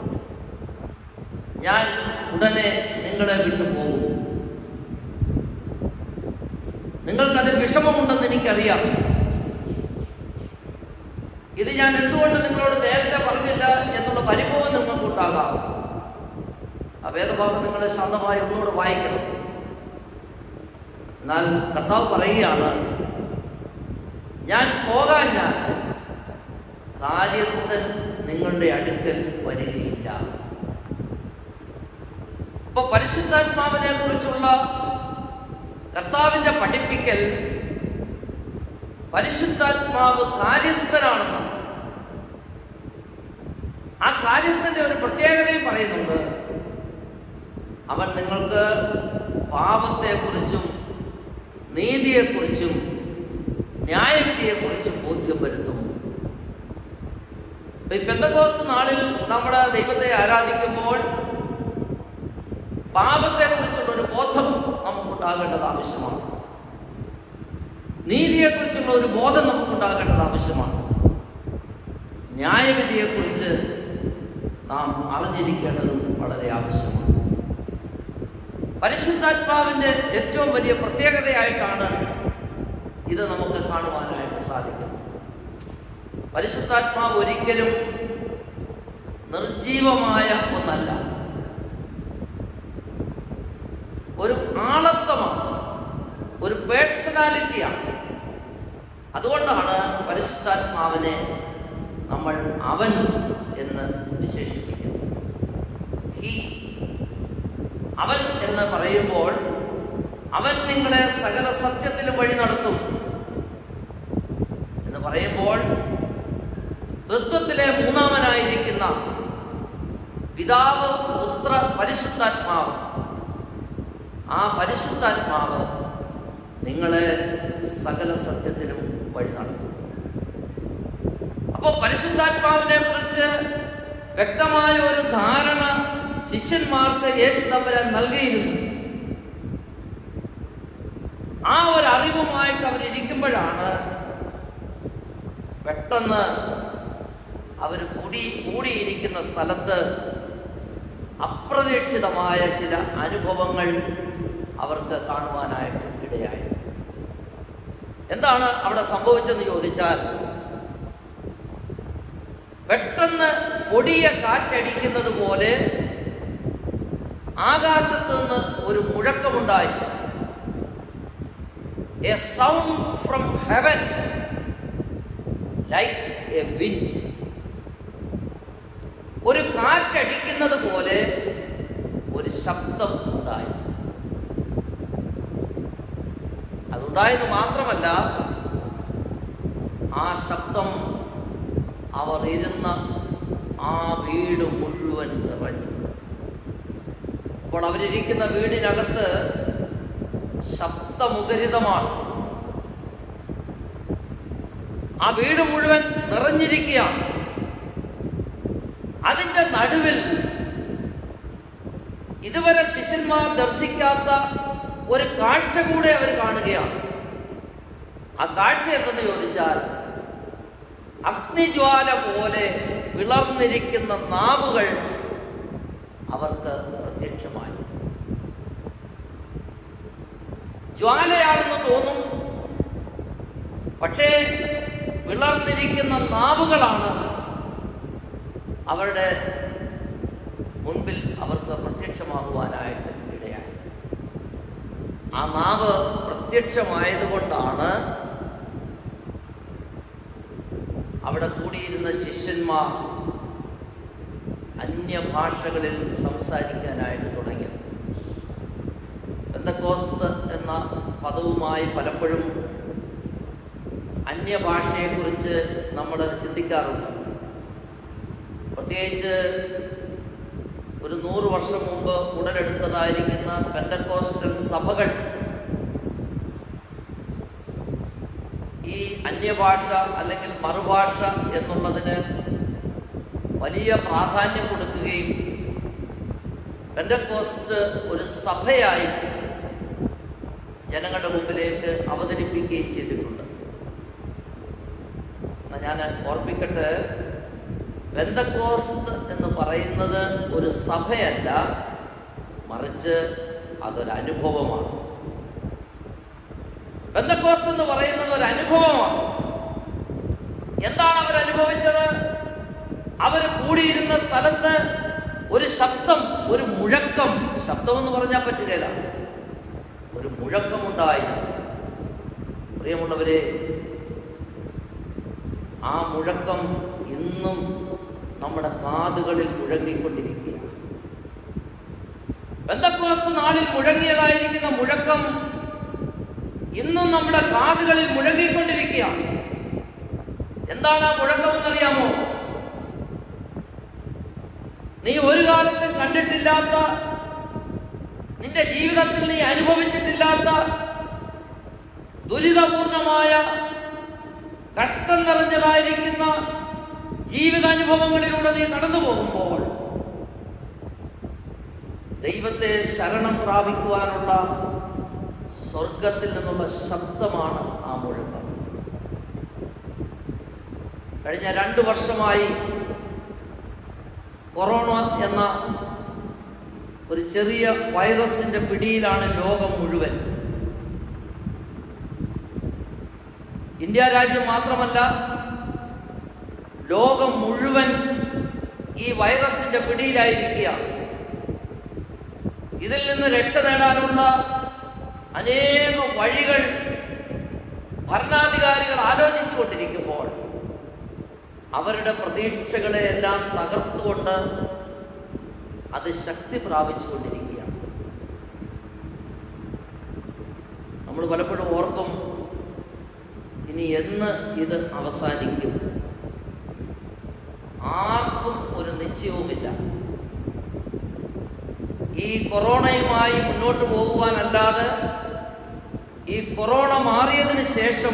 ഞാൻ ഉടനെ നിങ്ങളെ വിട്ടു പോകും നിങ്ങൾക്കതിൽ വിഷമമുണ്ടെന്ന് എനിക്കറിയാം ഇത് ഞാൻ എന്തുകൊണ്ട് നിങ്ങളോട് നേരത്തെ പറഞ്ഞില്ല എന്നുള്ള പരിഭവം നിങ്ങൾക്കുണ്ടാകാം ആ വേദഭാഗം നിങ്ങൾ ശാന്തമായി ഒന്നുകൂടെ വായിക്കണം എന്നാൽ കർത്താവ് പറയുകയാണ് ഞാൻ പോകാൻ ഞാൻ കാര്യസ്ഥൻ നിങ്ങളുടെ അടുക്കൽ വരികയില്ല അപ്പൊ പരിശുദ്ധാത്മാവിനെ കുറിച്ചുള്ള കർത്താവിന്റെ പഠിപ്പിക്കൽ പരിശുദ്ധാത്മാവ് കാര്യസ്ഥനാണെന്നാണ് ആ കാര്യസ്ഥന്റെ ഒരു പ്രത്യേകതയും പറയുന്നുണ്ട് അവൻ നിങ്ങൾക്ക് പാപത്തെക്കുറിച്ചും നീതിയെക്കുറിച്ചും ന്യായവിധിയെക്കുറിച്ചും ബോധ്യം വരുത്തും ഇപ്പൊ ഈ പെന്തക്കോസ്ത് നാളിൽ നമ്മൾ ദൈവത്തെ ആരാധിക്കുമ്പോൾ പാപത്തെക്കുറിച്ചുള്ള ഒരു ബോധം നമുക്കുണ്ടാകേണ്ടത് ആവശ്യമാണ് നീതിയെക്കുറിച്ചുള്ള ഒരു ബോധം നമുക്കുണ്ടാകേണ്ടത് ആവശ്യമാണ് ന്യായവിധിയെക്കുറിച്ച് നാം അറിഞ്ഞിരിക്കേണ്ടതും വളരെ ആവശ്യമാണ് പരിശുദ്ധാത്മാവിന്റെ ഏറ്റവും വലിയ പ്രത്യേകതയായിട്ടാണ് ഇത് നമുക്ക് കാണുവാനായിട്ട് സാധിക്കുന്നത് പരിശുദ്ധാത്മാവ് ഒരിക്കലും നിർജീവമായ ഒന്നല്ല ഒരു ആളത്വമാണ് ഒരു പേഴ്സണാലിറ്റിയാണ് അതുകൊണ്ടാണ് പരിശുദ്ധാത്മാവിനെ നമ്മൾ അവൻ എന്ന് വിശേഷിപ്പിക്കുന്നത് ഹി അവൻ എന്ന് പറയുമ്പോൾ അവൻ നിങ്ങളെ സകല സത്യത്തിലും വഴി നടത്തും എന്ന് പറയുമ്പോൾ തൃത്വത്തിലെ മൂന്നാമനായിരിക്കുന്ന പിതാവ് പുത്ര പരിശുദ്ധാത്മാവ് ആ പരിശുദ്ധാത്മാവ് നിങ്ങളെ സകല സത്യത്തിലും വഴി നടത്തും അപ്പോൾ പരിശുദ്ധാത്മാവിനെ കുറിച്ച് വ്യക്തമായ ഒരു ധാരണ ശിഷ്യന്മാർക്ക് യേശു തമ്പുരാൻ നൽകിയിരുന്നു ആ ഒരു അറിവുമായിട്ട് അവരിയ്ക്കുമ്പോഴാണ് പെട്ടെന്ന് അവർ കൂടി കൂടിയിരിക്കുന്ന സ്ഥലത്ത് അപ്രതീക്ഷിതമായ ചില അനുഭവങ്ങൾ അവർക്ക് കാണുവാനായിട്ട് ഇടയായി എന്താണ് അവിടെ സംഭവിച്ചെന്ന് ചോദിച്ചാൽ പെട്ടെന്ന് കൊടിയ കാറ്റടിക്കുന്നത് പോലെ ആകാശത്ത് നിന്ന് ഒരു മുഴക്കമുണ്ടായി a sound from heaven like a wind ഒരു കാറ്റടിക്കുന്നത് പോലെ ഒരു ശബ്ദം ഉണ്ടായി അതുണ്ടായത് മാത്രമല്ല ആ ശബ്ദം അവർ ഇരുന്ന ആ വീട് മുഴുവൻ നിറഞ്ഞു അപ്പോൾ അവരിയ്ക്കുന്ന വീടിനകത്ത് ശബ്ദമുഖരിതമാണ് ആ വീട് മുഴുവൻ നിറഞ്ഞിരിക്കുകയാണ് അതിൻ്റെ നടുവിൽ ഇതുവരെ ശിഷ്യന്മാർ ദർശിക്കാത്ത ഒരു കാഴ്ച കൂടെ അവർ കാണുകയാണ് ആ കാഴ്ച എന്തെന്ന് ചോദിച്ചാൽ അഗ്നിജ്വാല പോലെ വിളർന്നിരിക്കുന്ന നാവുകൾ അവർക്ക് പ്രത്യക്ഷമായി ജ്വാലയാണെന്ന് തോന്നും പക്ഷേ വിളർന്നിരിക്കുന്ന നാവുകളാണ് അവരുടെ മുൻപിൽ അവർക്ക് പ്രത്യക്ഷമാകുവാനായിട്ട് ഇടയായി ആ നാവ് പ്രത്യക്ഷമായതുകൊണ്ടാണ് അവിടെ കൂടിയിരുന്ന ശിഷ്യന്മാർ അന്യഭാഷകളിൽ സംസാരിക്കാനായിട്ട് തുടങ്ങിയത് പെന്തക്കോസ്ത് എന്ന പദവുമായി പലപ്പോഴും അന്യഭാഷയെക്കുറിച്ച് നമ്മൾ ചിന്തിക്കാറുണ്ട് പ്രത്യേകിച്ച് ഒരു നൂറ് വർഷം മുമ്പ് ഉടലെടുത്തതായിരിക്കുന്ന പെന്തക്കോസ്റ്റൽ സഭകൾ ഈ അന്യഭാഷ അല്ലെങ്കിൽ മറുഭാഷ എന്നുള്ളതിന് വലിയ പ്രാധാന്യം കൊടുക്കുകയും പെന്തക്കോസ്റ്റ് ഒരു സഭയായി ജനങ്ങളുടെ മുമ്പിലേക്ക് അവതരിപ്പിക്കുകയും ചെയ്തിട്ടുണ്ട് എന്നാ ഞാൻ ഓർപ്പിക്കട്ടെ ബന്ധക്കോസ്ത് എന്ന് പറയുന്നത് ഒരു സഭയല്ല മറിച്ച് അതൊരു അനുഭവമാണ് ബന്ധക്കോസ്ത് എന്ന് പറയുന്നത് ഒരു അനുഭവമാണ് എന്താണ് അവർ അനുഭവിച്ചത് അവർ കൂടിയിരുന്ന സ്ഥലത്ത് ഒരു ശബ്ദം ഒരു മുഴക്കം ശബ്ദം എന്ന് പറഞ്ഞാൽ പറ്റുകയില്ല ഒരു മുഴക്കമുണ്ടായി പ്രിയമുള്ളവരെ ആ മുഴക്കം ഇന്നും നമ്മുടെ കാതുകളിൽ മുഴങ്ങിക്കൊണ്ടിരിക്കുകയാണ് ബന്ധക്കോസ് നാളിൽ മുഴങ്ങിയതായിരിക്കുന്ന മുഴക്കം ഇന്നും നമ്മുടെ കാതുകളിൽ മുഴങ്ങിക്കൊണ്ടിരിക്കുക എന്താണ് ആ മുഴക്കം എന്നറിയാമോ നീ ഒരു കാലത്തും കണ്ടിട്ടില്ലാത്ത നിന്റെ ജീവിതത്തിൽ നീ അനുഭവിച്ചിട്ടില്ലാത്ത ദുരിതപൂർണമായ കഷ്ടം നിറഞ്ഞതായിരിക്കുന്ന ജീവിതാനുഭവങ്ങളിലൂടെ നീ കടന്നു പോകുമ്പോൾ ദൈവത്തെ ശരണം പ്രാപിക്കുവാനുള്ള സ്വർഗത്തിൽ നിന്നുള്ള ശബ്ദമാണ് ആ മുഴക്കം കഴിഞ്ഞ രണ്ടു വർഷമായി കൊറോണ എന്ന ഒരു ചെറിയ വൈറസിന്റെ പിടിയിലാണ് ലോകം മുഴുവൻ ഇന്ത്യ രാജ്യം മാത്രമല്ല ലോകം മുഴുവൻ ഈ വൈറസിന്റെ പിടിയിലായിരിക്കുക ഇതിൽ നിന്ന് രക്ഷ നേടാനുള്ള അനേകം വഴികൾ ഭരണാധികാരികൾ ആലോചിച്ചു കൊണ്ടിരിക്കുമ്പോൾ അവരുടെ പ്രതീക്ഷകളെ എല്ലാം തകർത്തുകൊണ്ട് അത് ശക്തി പ്രാപിച്ചുകൊണ്ടിരിക്കുകയാണ് നമ്മൾ പലപ്പോഴും ഓർക്കും ഇനി എന്ന് ഇത് അവസാനിക്കും ആർക്കും ഒരു നിശ്ചയവുമില്ല ഈ കൊറോണയുമായി മുന്നോട്ട് പോകുവാനല്ലാതെ ഈ കൊറോണ മാറിയതിന് ശേഷം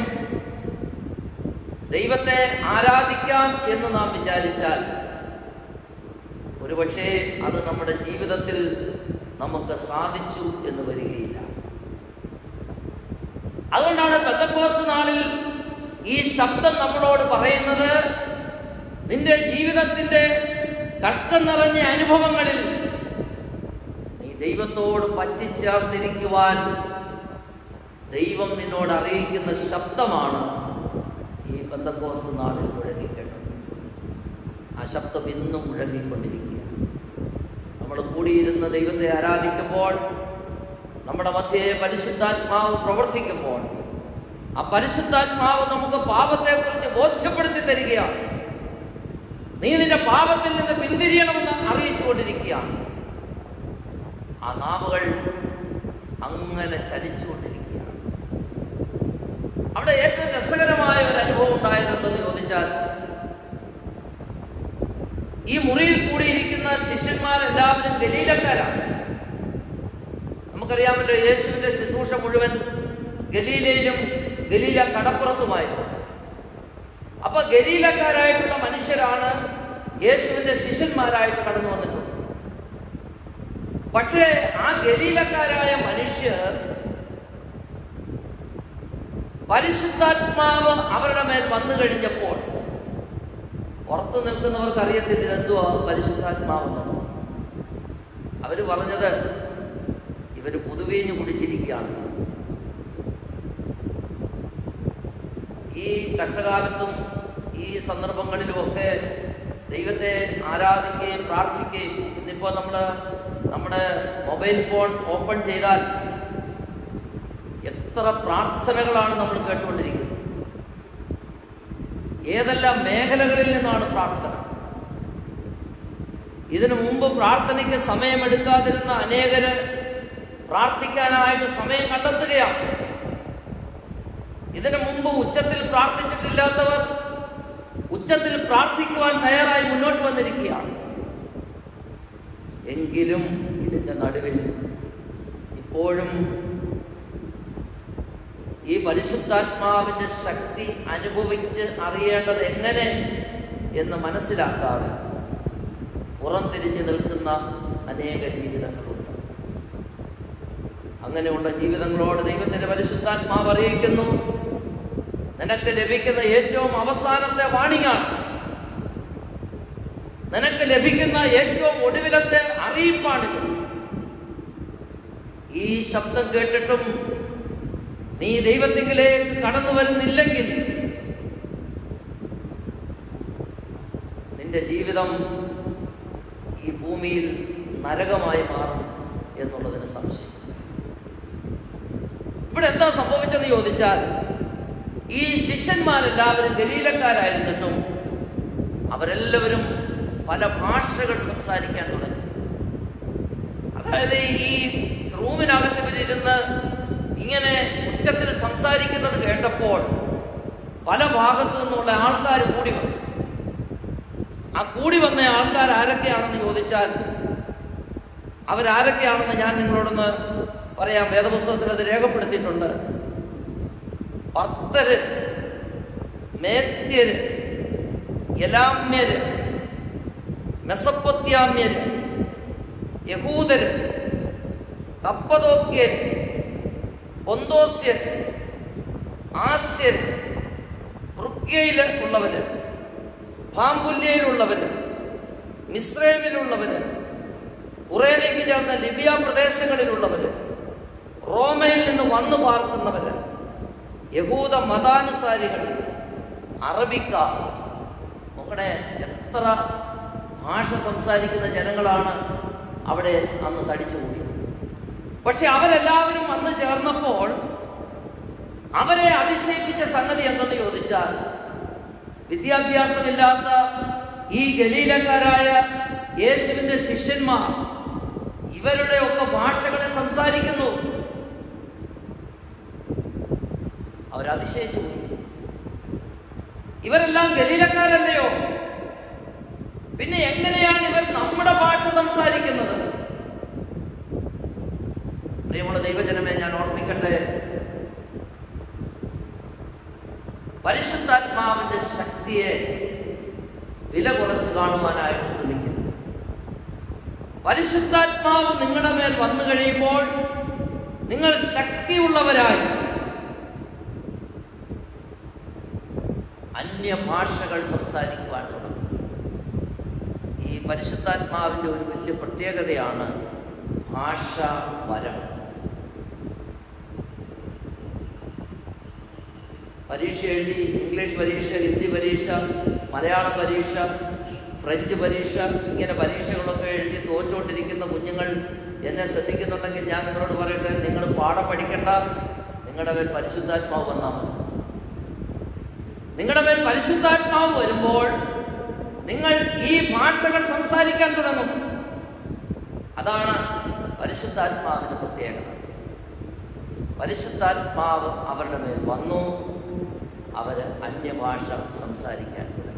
ദൈവത്തെ ആരാധിക്കാം എന്ന് നാം വിചാരിച്ചാൽ ഒരുപക്ഷെ അത് നമ്മുടെ ജീവിതത്തിൽ നമുക്ക് സാധിച്ചു എന്ന് വരികയില്ല അതുകൊണ്ടാണ് പെന്തക്കോസ് നാളിൽ ഈ ശബ്ദം നമ്മളോട് പറയുന്നത് നിന്റെ ജീവിതത്തിന്റെ കഷ്ടം നിറഞ്ഞ അനുഭവങ്ങളിൽ നീ ദൈവത്തോട് പറ്റിച്ചേർന്നിരിക്കുവാൻ ദൈവം നിന്നോട് അറിയിക്കുന്ന ശബ്ദമാണ് ഈ ബന്ധക്കോസ് നാളിൽ മുഴങ്ങിക്കേണ്ടത് ആ ശബ്ദം ഇന്നും മുഴങ്ങിക്കൊണ്ടിരിക്കുക നമ്മൾ കൂടിയിരുന്ന് ദൈവത്തെ ആരാധിക്കുമ്പോൾ നമ്മുടെ മധ്യേ പരിശുദ്ധാത്മാവ് പ്രവർത്തിക്കുമ്പോൾ ആ പരിശുദ്ധാത്മാവ് നമുക്ക് പാപത്തെക്കുറിച്ച് ബോധ്യപ്പെടുത്തി തരികയാണ് നീ നിന്റെ പാപത്തിൽ നിന്ന് പിന്തിരിയണമെന്ന് അറിയിച്ചുകൊണ്ടിരിക്കുകയാണ് ആ നാവുകൾ അങ്ങനെ ചലിച്ചുകൊണ്ടിരിക്കുകയാണ് അവിടെ ഏറ്റവും രസകരമായ ഒരു അനുഭവം ഉണ്ടായതെന്തെന്ന് ചോദിച്ചാൽ ഈ മുറിയിൽ കൂടിയിരിക്കുന്ന ശിഷ്യന്മാരെല്ലാവരും ഗലീലക്കാരാണ് നമുക്കറിയാമല്ലോ യേശുവിന്റെ ശുശ്രൂഷ മുഴുവൻ ഗലീലയിലും ഗലീല കടപ്പുറത്തുമായിരുന്നു അപ്പൊ ഗലീലക്കാരായിട്ടുള്ള മനുഷ്യരാണ് യേശുവിന്റെ ശിഷ്യന്മാരായിട്ട് കടന്നു വന്നിട്ടുള്ളത് പക്ഷേ ആ ഗലീലക്കാരായ മനുഷ്യർ പരിശുദ്ധാത്മാവ് അവരുടെ മേൽ വന്നു കഴിഞ്ഞപ്പോൾ പുറത്തു നിൽക്കുന്നവർക്ക് അറിയത്തില്ല ഇതെന്തുവാ പരിശുദ്ധാത്മാവെന്നുള്ളത് അവര് പറഞ്ഞത് ഇവര് പുതുവീഞ്ഞ് കുടിച്ചിരിക്കുകയാണ് ഈ കഷ്ടകാലത്തും ഈ സന്ദർഭങ്ങളിലുമൊക്കെ ദൈവത്തെ ആരാധിക്കുകയും പ്രാർത്ഥിക്കുകയും ഇന്നിപ്പോൾ നമ്മൾ നമ്മുടെ മൊബൈൽ ഫോൺ ഓപ്പൺ ചെയ്താൽ എത്ര പ്രാർത്ഥനകളാണ് നമ്മൾ കേട്ടുകൊണ്ടിരിക്കുന്നത് ഏതെല്ലാം മേഖലകളിൽ നിന്നാണ് പ്രാർത്ഥന ഇതിനു മുമ്പ് പ്രാർത്ഥനയ്ക്ക് സമയമെടുക്കാതിരുന്ന അനേകര് പ്രാർത്ഥിക്കാനായിട്ട് സമയം കണ്ടെത്തുകയാണ് ഇതിനു മുമ്പ് ഉച്ചത്തിൽ പ്രാർത്ഥിച്ചിട്ടില്ലാത്തവർ ഉച്ചത്തിൽ പ്രാർത്ഥിക്കുവാൻ തയ്യാറായി മുന്നോട്ട് വന്നിരിക്കുകയാണ് എങ്കിലും ഇതിന്റെ നടുവിൽ ഇപ്പോഴും ഈ പരിശുദ്ധാത്മാവിന്റെ ശക്തി അനുഭവിച്ച് അറിയേണ്ടത് എങ്ങനെ എന്ന് മനസ്സിലാക്കാതെ പുറംതിരിഞ്ഞു നിൽക്കുന്ന അനേക ജീവിതങ്ങളുണ്ട് അങ്ങനെയുള്ള ജീവിതങ്ങളോട് ദൈവത്തിന്റെ പരിശുദ്ധാത്മാവ് അറിയിക്കുന്നു നിനക്ക് ലഭിക്കുന്ന ഏറ്റവും അവസാനത്തെ വാണിങ്ങാണ് നിനക്ക് ലഭിക്കുന്ന ഏറ്റവും ഒടുവിലത്തെ അറിയിപ്പാണിത് ഈ ശബ്ദം കേട്ടിട്ടും നീ ദൈവത്തിങ്കിലേക്ക് കടന്നു വരുന്നില്ലെങ്കിൽ നിന്റെ ജീവിതം ഈ ഭൂമിയിൽ നരകമായി മാറും എന്നുള്ളതിന് സംശയം ഇവിടെ എന്താ സംഭവിച്ചെന്ന് ചോദിച്ചാൽ ഈ ശിഷ്യന്മാരെല്ലാവരും ഗലീലക്കാരായിരുന്നിട്ടും അവരെല്ലാവരും പല ഭാഷകൾ സംസാരിക്കാൻ തുടങ്ങി അത് അതായത് ഈ റൂമിനകത്ത് ഇവരിരുന്ന് ഇങ്ങനെ ഉച്ചത്തിൽ സംസാരിക്കുന്നത് കേട്ടപ്പോൾ പല ഭാഗത്തു നിന്നുള്ള ആൾക്കാർ കൂടി വന്നു ആ കൂടി വന്ന ആൾക്കാർ ആരൊക്കെയാണെന്ന് ചോദിച്ചാൽ അവരാരൊക്കെയാണെന്ന് ഞാൻ നിങ്ങളോടൊന്ന് പറയാം വേദപുസ്തകത്തിൽ അത് രേഖപ്പെടുത്തിയിട്ടുണ്ട് ഭക്തര് മേത്യര് യലാമ്യര് മെസപ്പൊത്യാമ്യര് യഹൂദര് കപ്പതോക്യര് പൊന്തോസ്യര് ആസ്യര് റുഗ്യയിൽ ഉള്ളവര് പാമ്പുല്യയിലുള്ളവര് മിശ്രമിലുള്ളവര് ഉറേനയ്ക്ക് ചേർന്ന ലിബിയ പ്രദേശങ്ങളിലുള്ളവര് റോമയിൽ നിന്ന് വന്നു പാർക്കുന്നവര് യഹൂദ മതാനുസാരികൾ അറബിക്കാർ നോക്കണേ എത്ര ഭാഷ സംസാരിക്കുന്ന ജനങ്ങളാണ് അവിടെ അന്ന് തടിച്ചുകൂടിയത് പക്ഷെ അവരെല്ലാവരും വന്നു ചേർന്നപ്പോൾ അവരെ അതിശയിപ്പിച്ച സംഗതി എന്തെന്ന് ചോദിച്ചാൽ വിദ്യാഭ്യാസമില്ലാത്ത ഈ ഗലീലക്കാരായ യേശുവിന്റെ ശിഷ്യന്മാർ ഇവരുടെ ഒക്കെ ഭാഷകളെ സംസാരിക്കുന്നു അവരതിശയിച്ചു പോയി ഇവരെല്ലാം ഗലീലക്കാരല്ലയോ പിന്നെ എങ്ങനെയാണ് ഇവർ നമ്മുടെ ഭാഷ സംസാരിക്കുന്നത് പ്രിയമുള്ള ദൈവജനമേ ഞാൻ ഓർപ്പിക്കട്ടെ പരിശുദ്ധാത്മാവിന്റെ ശക്തിയെ വില കുറച്ച് കാണുവാനായിട്ട് ശ്രമിക്കുന്നു പരിശുദ്ധാത്മാവ് നിങ്ങളുടെ മേൽ വന്നു കഴിയുമ്പോൾ നിങ്ങൾ ശക്തിയുള്ളവരായി അന്യഭാഷകൾ സംസാരിക്കുവാൻ തുടങ്ങും ഈ പരിശുദ്ധാത്മാവിൻ്റെ ഒരു വലിയ പ്രത്യേകതയാണ് ഭാഷ വരം പരീക്ഷ എഴുതി ഇംഗ്ലീഷ് പരീക്ഷ ഹിന്ദി പരീക്ഷ മലയാളം പരീക്ഷ ഫ്രഞ്ച് പരീക്ഷ ഇങ്ങനെ പരീക്ഷകളൊക്കെ എഴുതി തോറ്റുകൊണ്ടിരിക്കുന്ന കുഞ്ഞുങ്ങൾ എന്നെ ശ്രദ്ധിക്കുന്നുണ്ടെങ്കിൽ ഞാൻ നിങ്ങളോട് പറയട്ടെ നിങ്ങൾ പാഠം പഠിക്കേണ്ട നിങ്ങളുടെ മേൽ പരിശുദ്ധാത്മാവ് വന്നാൽ മതി നിങ്ങളുടെ മേൽ പരിശുദ്ധാത്മാവ് വരുമ്പോൾ നിങ്ങൾ ഈ ഭാഷകൾ സംസാരിക്കാൻ തുടങ്ങും അതാണ് പരിശുദ്ധാത്മാവിന്റെ പ്രത്യേകത പരിശുദ്ധാത്മാവ് അവരുടെ മേൽ വന്നു അവര് അന്യഭാഷ സംസാരിക്കാൻ തുടങ്ങി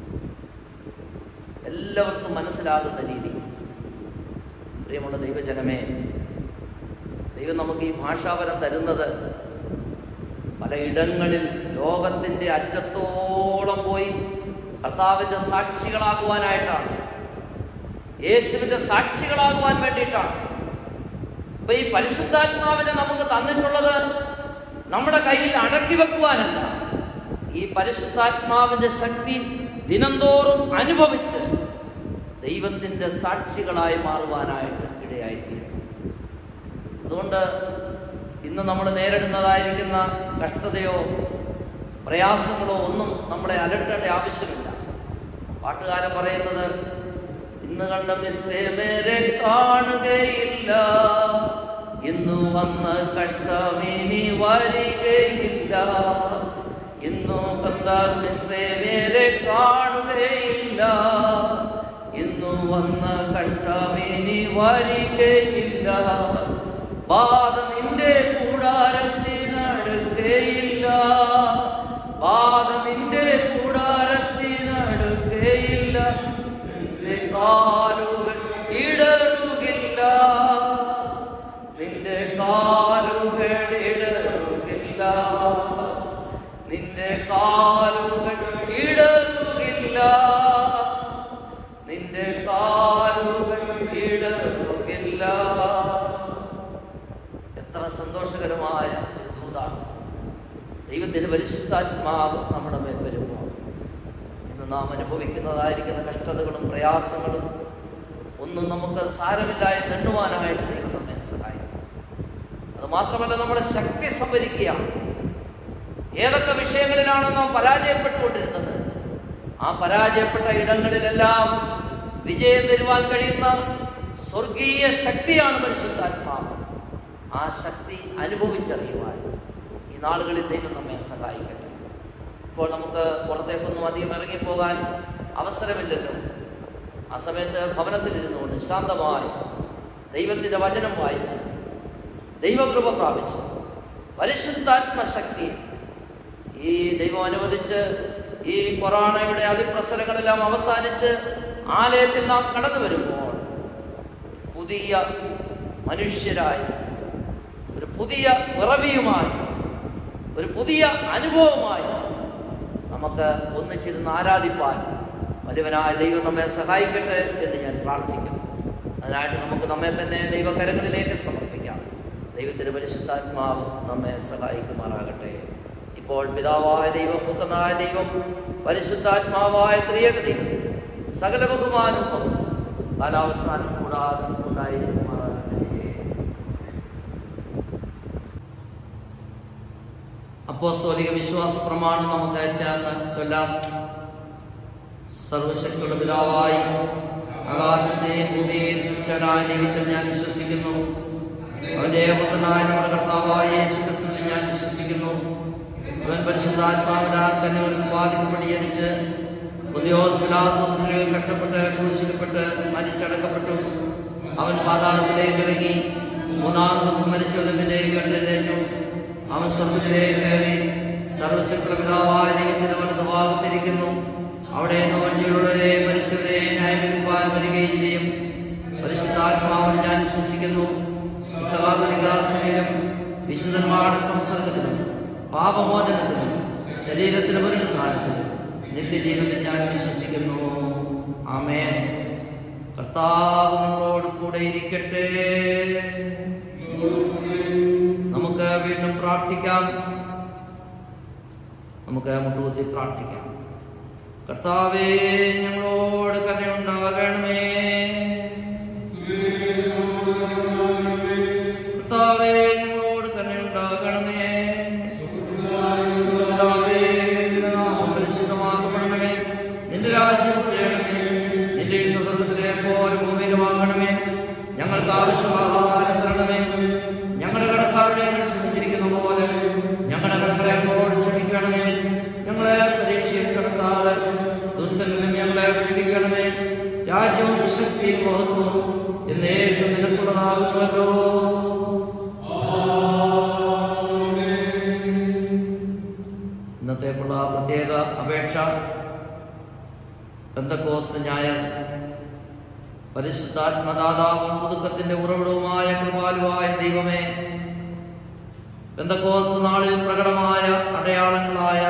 എല്ലാവർക്കും മനസ്സിലാകുന്ന രീതി പ്രിയമുള്ള ദൈവജനമേ ദൈവം നമുക്ക് ഈ ഭാഷാവരം തരുന്നത് പലയിടങ്ങളിൽ ലോകത്തിൻ്റെ അറ്റത്തോളം പോയി കർത്താവിൻ്റെ സാക്ഷികളാകുവാനായിട്ടാണ് യേശുവിൻ്റെ സാക്ഷികളാകുവാൻ വേണ്ടിയിട്ടാണ് അപ്പൊ ഈ പരിശുദ്ധാത്മാവിനെ നമുക്ക് തന്നിട്ടുള്ളത് നമ്മുടെ കയ്യിൽ അടക്കി വെക്കുവാനല്ല ഈ പരിശുദ്ധാത്മാവിന്റെ ശക്തി ദിനംതോറും അനുഭവിച്ച് ദൈവത്തിൻ്റെ സാക്ഷികളായി മാറുവാനായിട്ട് ഇടയായിത്തീരും അതുകൊണ്ട് ഇന്ന് നമ്മൾ നേരിടുന്നതായിരിക്കുന്ന കഷ്ടതയോ പ്രയാസങ്ങളോ ഒന്നും നമ്മളെ അലട്ടേണ്ട ആവശ്യമില്ല പാട്ടുകാരൻ പറയുന്നത് ഇന്ന് കണ്ട മിസ്സേമേരെ കാണുകയില്ല ഇന്നു വന്ന കഷ്ടമിനി വരികയില്ല ഇന്നു കണ്ട മിസ്സേമേരെ കാണുകയില്ല ഇന്നു വന്ന കഷ്ടമിനി വരികയില്ല ബാധ നിന്റെ കൂടാരത്തിനടുക്കയില്ല ബാധ നിന്റെ കൂടാരത്തിനടുക്കയില്ല നിന്റെ കാലുകൾ ഇടറുകില്ല നിന്റെ കാലുകൾ ഇടറുകില്ല നിന്റെ കാലുകൾ ഇടറുകില്ല നിന്റെ കാലുകൾ ഇടറുകില്ല എത്ര സന്തോഷകരമായ ഒരു ദൂതാണ് ദൈവത്തിന് പരിശുദ്ധാത്മാവ് നമ്മുടെ മേൽ വരുമ്പോൾ ഇന്ന് നാം അനുഭവിക്കുന്നതായിരിക്കുന്ന കഷ്ടതകളും പ്രയാസങ്ങളും ഒന്നും നമുക്ക് സാരമില്ല എന്ന് എണ്ണുവാനായിട്ട് ദൈവം നമ്മെ സഹായിക്കും അത് മാത്രമല്ല നമ്മുടെ ശക്തി സംഭരിക്കുക ഏതൊക്കെ വിഷയങ്ങളിലാണ് നാം പരാജയപ്പെട്ടുകൊണ്ടിരുന്നത് ആ പരാജയപ്പെട്ട ഇടങ്ങളിലെല്ലാം വിജയം തരുവാൻ കഴിയുന്ന സ്വർഗീയ ശക്തിയാണ് പരിശുദ്ധാത്മാവ് ആ ശക്തി അനുഭവിച്ചറിയുവാൻ ഈ നാളുകളിൽ ദൈവം നമ്മെ സഹായിക്കട്ടെ ഇപ്പോൾ നമുക്ക് പുറത്തേക്കൊന്നും അധികം ഇറങ്ങിപ്പോകാൻ അവസരമില്ലല്ലോ ആ സമയത്ത് ഭവനത്തിലിരുന്നുകൊണ്ട് ശാന്തമായി ദൈവത്തിൻ്റെ വചനം വായിച്ച് ദൈവകൃപ പ്രാപിച്ച് പരിശുദ്ധാത്മശക്തി ഈ ദൈവം അനുവദിച്ച് ഈ കൊറോണയുടെ അതിപ്രസരങ്ങളെല്ലാം അവസാനിച്ച് ആലയത്തിൽ നാം കടന്നു വരുമ്പോൾ പുതിയ മനുഷ്യരായി ഒരു പുതിയ പിറവിയുമായി ഒരു പുതിയ അനുഭവമായി നമുക്ക് ഒന്നിച്ചിരുന്ന് ആരാധിപ്പാൻ വലിയവനായ ദൈവം നമ്മെ സഹായിക്കട്ടെ എന്ന് ഞാൻ പ്രാർത്ഥിക്കുന്നു അതിനായിട്ട് നമുക്ക് നമ്മെ തന്നെ ദൈവകരങ്ങളിലേക്ക് സമർപ്പിക്കാം ദൈവത്തിൻ്റെ പരിശുദ്ധാത്മാവ് നമ്മെ സഹായിക്കുമാറാകട്ടെ ഇപ്പോൾ പിതാവായ ദൈവം പുത്രനായ ദൈവം പരിശുദ്ധാത്മാവായ ത്രിയേക ദൈവം സകല ബഹുമാനവും കാലാവസാനം കൂടാതെ ഉണ്ടായിരിക്കുമാറാകട്ടെ അപ്പോസ്തോലിക വിശ്വാസ പ്രമാണം നമുക്ക് ചേർന്ന് ചൊല്ലാം സർവശക്തിയുടെ പിതാവായി ആകാശത്തെയും ഭൂമിയെയും സൃഷ്ടനായ ദൈവത്തിൽ ഞാൻ വിശ്വസിക്കുന്നു അവന്റെ ഏകപുത്രനായ നമ്മുടെ കർത്താവായ യേശു ക്രിസ്തുവിൽ ഞാൻ വിശ്വസിക്കുന്നു അവൻ പരിശുദ്ധാത്മാവിനാൽ തന്നെ ബാധിക്കപ്പെട്ട് ജനിച്ച് ഉദ്യോഗ പിലാത്തോസിനുള്ളിൽ കഷ്ടപ്പെട്ട് ക്രൂശിക്കപ്പെട്ട് മരിച്ചടക്കപ്പെട്ടു അവൻ പാതാളത്തിലേക്ക് ഇറങ്ങി മൂന്നാം ദിവസം മരിച്ചതിൻ്റെയും കണ്ടെഴുന്നേറ്റു അവൻ സ്വർഗത്തിലേക്ക് കയറി സർവശക്തി പിതാവായ ദൈവത്തിന്റെ വലത് ഭാഗത്തിരിക്കുന്നു അവിടെ നോഞ്ചിലുള്ളവരെ മരിച്ചവരെ ന്യായവിധിപ്പാൻ വരികയും ചെയ്യും പരിശുദ്ധാത്മാവിനെ ഞാൻ വിശ്വസിക്കുന്നു സഹാബലികാസനയിലും വിശുദ്ധന്മാരുടെ സംസർഗത്തിലും പാപമോചനത്തിലും ശരീരത്തിന് പുനരുദ്ധാനത്തിലും നിത്യജീവനിൽ ഞാൻ വിശ്വസിക്കുന്നു ആമേൻ കർത്താവ് നിങ്ങളോട് കൂടെ ഇരിക്കട്ടെ നമുക്ക് വീണ്ടും പ്രാർത്ഥിക്കാം നമുക്ക് മുട്ടുകുത്തി പ്രാർത്ഥിക്കാം കർത്താവേ ഞങ്ങളോട് കരുണയുണ്ടാകണമേ കർത്താവേ ഞങ്ങളോട് കരുണയുണ്ടാകണമേ കർത്താവേ നിന്റെ നാമം പരിശുദ്ധമാക്കപ്പെടണമേ നിന്റെ രാജ്യം ചെയ്യണമേ നിന്റെ സ്വർഗത്തിലെ പോലെ ഭൂമിയിലുമാകണമേ ഞങ്ങൾക്ക് ആവശ്യമാഹാരം തരണമേ ഞങ്ങളുടെ കടക്കാരുടെ ഞങ്ങൾ ക്ഷമിച്ചിരിക്കുന്ന പോലെ ഞങ്ങളുടെ കടകളെ അങ്ങോട്ട് ക്ഷമിക്കണമേ ഞങ്ങളെ പരീക്ഷയിൽ കടത്താതെ ദുഷ്ടനിൽ നിന്ന് ഞങ്ങളെ വിടുവിക്കണമേ രാജ്യവും ശക്തിയും മഹത്വവും എന്നേക്കും നിനക്കുള്ളതാകുമല്ലോ ഇന്നത്തേക്കുള്ള പ്രത്യേക അപേക്ഷ ബന്ധക്കോസ് ഞായർ പരിശുദ്ധാത്മദാതാവും പുതുക്കത്തിന്റെ ഉറവിടവുമായ കൃപാലുവായ ദൈവമേ ബന്ധക്കോസ് നാളിൽ പ്രകടമായ അടയാളങ്ങളായ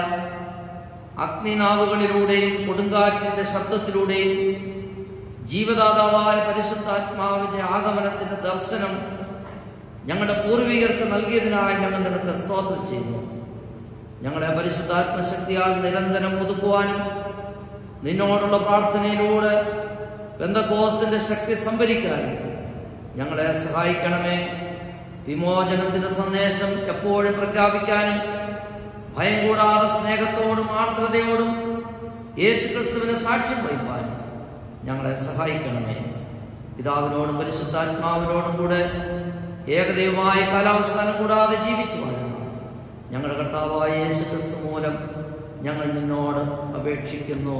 അഗ്നിനാവുകളിലൂടെയും കൊടുങ്കാറ്റിന്റെ ശബ്ദത്തിലൂടെയും ജീവദാതാവായ പരിശുദ്ധാത്മാവിന്റെ ആഗമനത്തിന്റെ ദർശനം ഞങ്ങളുടെ പൂർവികർക്ക് നൽകിയതിനായി ഞങ്ങൾ നിനക്ക് സ്തോത്രം ചെയ്യുന്നു ഞങ്ങളെ പരിശുദ്ധാത്മശക്തിയാൽ നിരന്തരം പുതുക്കുവാനും നിന്നോടുള്ള പ്രാർത്ഥനയിലൂടെ ബന്ധക്കോസിന്റെ ശക്തി സംഭരിക്കാനും ഞങ്ങളെ സഹായിക്കണമേ വിമോചനത്തിന്റെ സന്ദേശം എപ്പോഴും പ്രഖ്യാപിക്കാനും ഭയം കൂടാതെ സ്നേഹത്തോടും ആർദ്രതയോടും യേശുക്രിസ്തുവിന് സാക്ഷ്യം വഹിക്കാനും ഞങ്ങളെ സഹായിക്കണമേ പിതാവിനോടും പരിശുദ്ധാത്മാവിനോടും കൂടെ ഏകദൈവമായ കാലാവസ്ഥാനം കൂടാതെ ജീവിച്ചു വാഴുന്നു ഞങ്ങളുടെ കർത്താവായ യേശുക്രിസ്തു മൂലം ഞങ്ങൾ നിന്നോട് അപേക്ഷിക്കുന്നു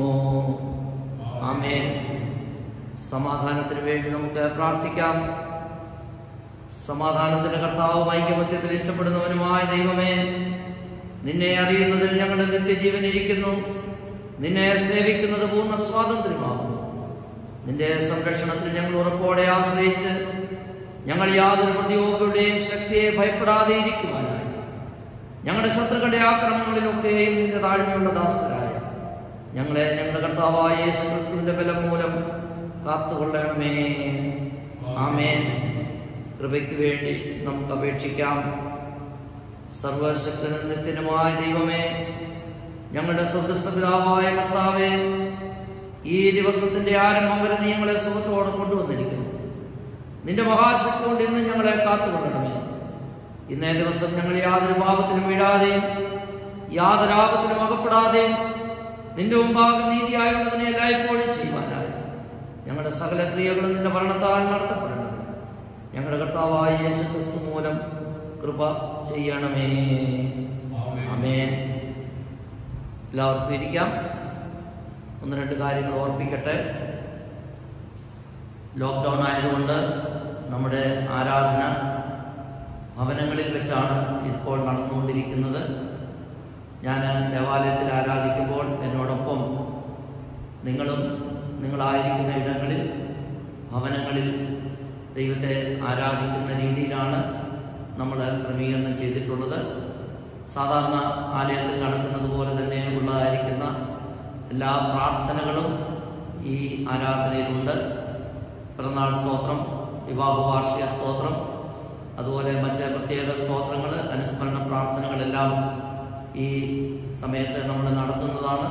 ആമേൻ സമാധാനത്തിന് വേണ്ടി നമുക്ക് പ്രാർത്ഥിക്കാം സമാധാനത്തിന്റെ കർത്താവും ഐക്യമത്യത്തിൽ ഇഷ്ടപ്പെടുന്നവനുമായ ദൈവമേ നിന്നെ അറിയുന്നതിൽ ഞങ്ങളുടെ നിത്യജീവൻ ഇരിക്കുന്നു നിന്നെ സേവിക്കുന്നത് പൂർണ്ണ സ്വാതന്ത്ര്യമാകുന്നു നിന്റെ സംരക്ഷണത്തിൽ ഞങ്ങൾ ഉറപ്പോടെ ആശ്രയിച്ച് ഞങ്ങൾ യാതൊരു പ്രതിയോഗങ്ങളുടെയും ശക്തിയെ ഭയപ്പെടാതെ ഇരിക്കുവാനായി ഞങ്ങളുടെ ശത്രുക്കളുടെ ആക്രമണങ്ങളിലൊക്കെയും നിന്റെ താഴ്മയുള്ള ദാസരായ ഞങ്ങളെ ഞങ്ങളുടെ കർത്താവായ യേശു ക്രിസ്തുവിന്റെ ബലം മൂലം കാത്തുകൊള്ളണമേ ആമേൻ കൃപയ്ക്ക് വേണ്ടി നമുക്ക് അപേക്ഷിക്കാം സർവശക്തനും നിത്യനുമായ ദൈവമേ ഞങ്ങളുടെ സ്വർഗസ്ഥ പിതാവായ കർത്താവേ ഈ ദിവസത്തിന്റെ ആരംഭം വരെ നീ ഞങ്ങളെ സുഖത്തോടെ കൊണ്ടുവന്നിരിക്കുന്നു നിന്റെ മഹാശക്തി കൊണ്ട് ഇന്ന് ഞങ്ങളെ കാത്തുകൊള്ളണമേ ഇന്നേ ദിവസം ഞങ്ങൾ യാതൊരു പാപത്തിനും വീഴാതെയും യാതൊരു ആപത്തിനും അകപ്പെടാതെയും നിന്റെ മുമ്പാകെ നീതിയായുള്ളതിനെ എല്ലായ്പ്പോഴും ചെയ്യുവാനായി ഞങ്ങളുടെ സകല ക്രിയകളും നിന്റെ ഭരണത്താൽ നടത്തപ്പെടേണ്ടത് ഞങ്ങളുടെ കർത്താവായ യേശു ക്രിസ്തു മൂലം കൃപ ചെയ്യണമേ അമേൻ എല്ലാവർക്കും ഇരിക്കാം ഒന്ന് രണ്ട് കാര്യങ്ങൾ ഓർപ്പിക്കട്ടെ ലോക്ക്ഡൗൺ ആയതുകൊണ്ട് നമ്മുടെ ആരാധന ഭവനങ്ങളിൽ വെച്ചാണ് ഇപ്പോൾ നടന്നുകൊണ്ടിരിക്കുന്നത് ഞാൻ ദേവാലയത്തിൽ ആരാധിക്കുമ്പോൾ എന്നോടൊപ്പം നിങ്ങളും നിങ്ങളായിരിക്കുന്ന ഇടങ്ങളിൽ ഭവനങ്ങളിൽ ദൈവത്തെ ആരാധിക്കുന്ന രീതിയിലാണ് നമ്മൾ ക്രമീകരണം ചെയ്തിട്ടുള്ളത് സാധാരണ ആലയത്തിൽ നടക്കുന്നത് പോലെ തന്നെ ഉള്ളതായിരിക്കുന്ന എല്ലാ പ്രാർത്ഥനകളും ഈ ആരാധനയിലുണ്ട് പിറന്നാൾ സ്തോത്രം വിവാഹ വാർഷിക സ്തോത്രം അതുപോലെ മറ്റ് പ്രത്യേക സ്തോത്രങ്ങൾ അനുസ്മരണ പ്രാർത്ഥനകളെല്ലാം ഈ സമയത്ത് നമ്മൾ നടത്തുന്നതാണ്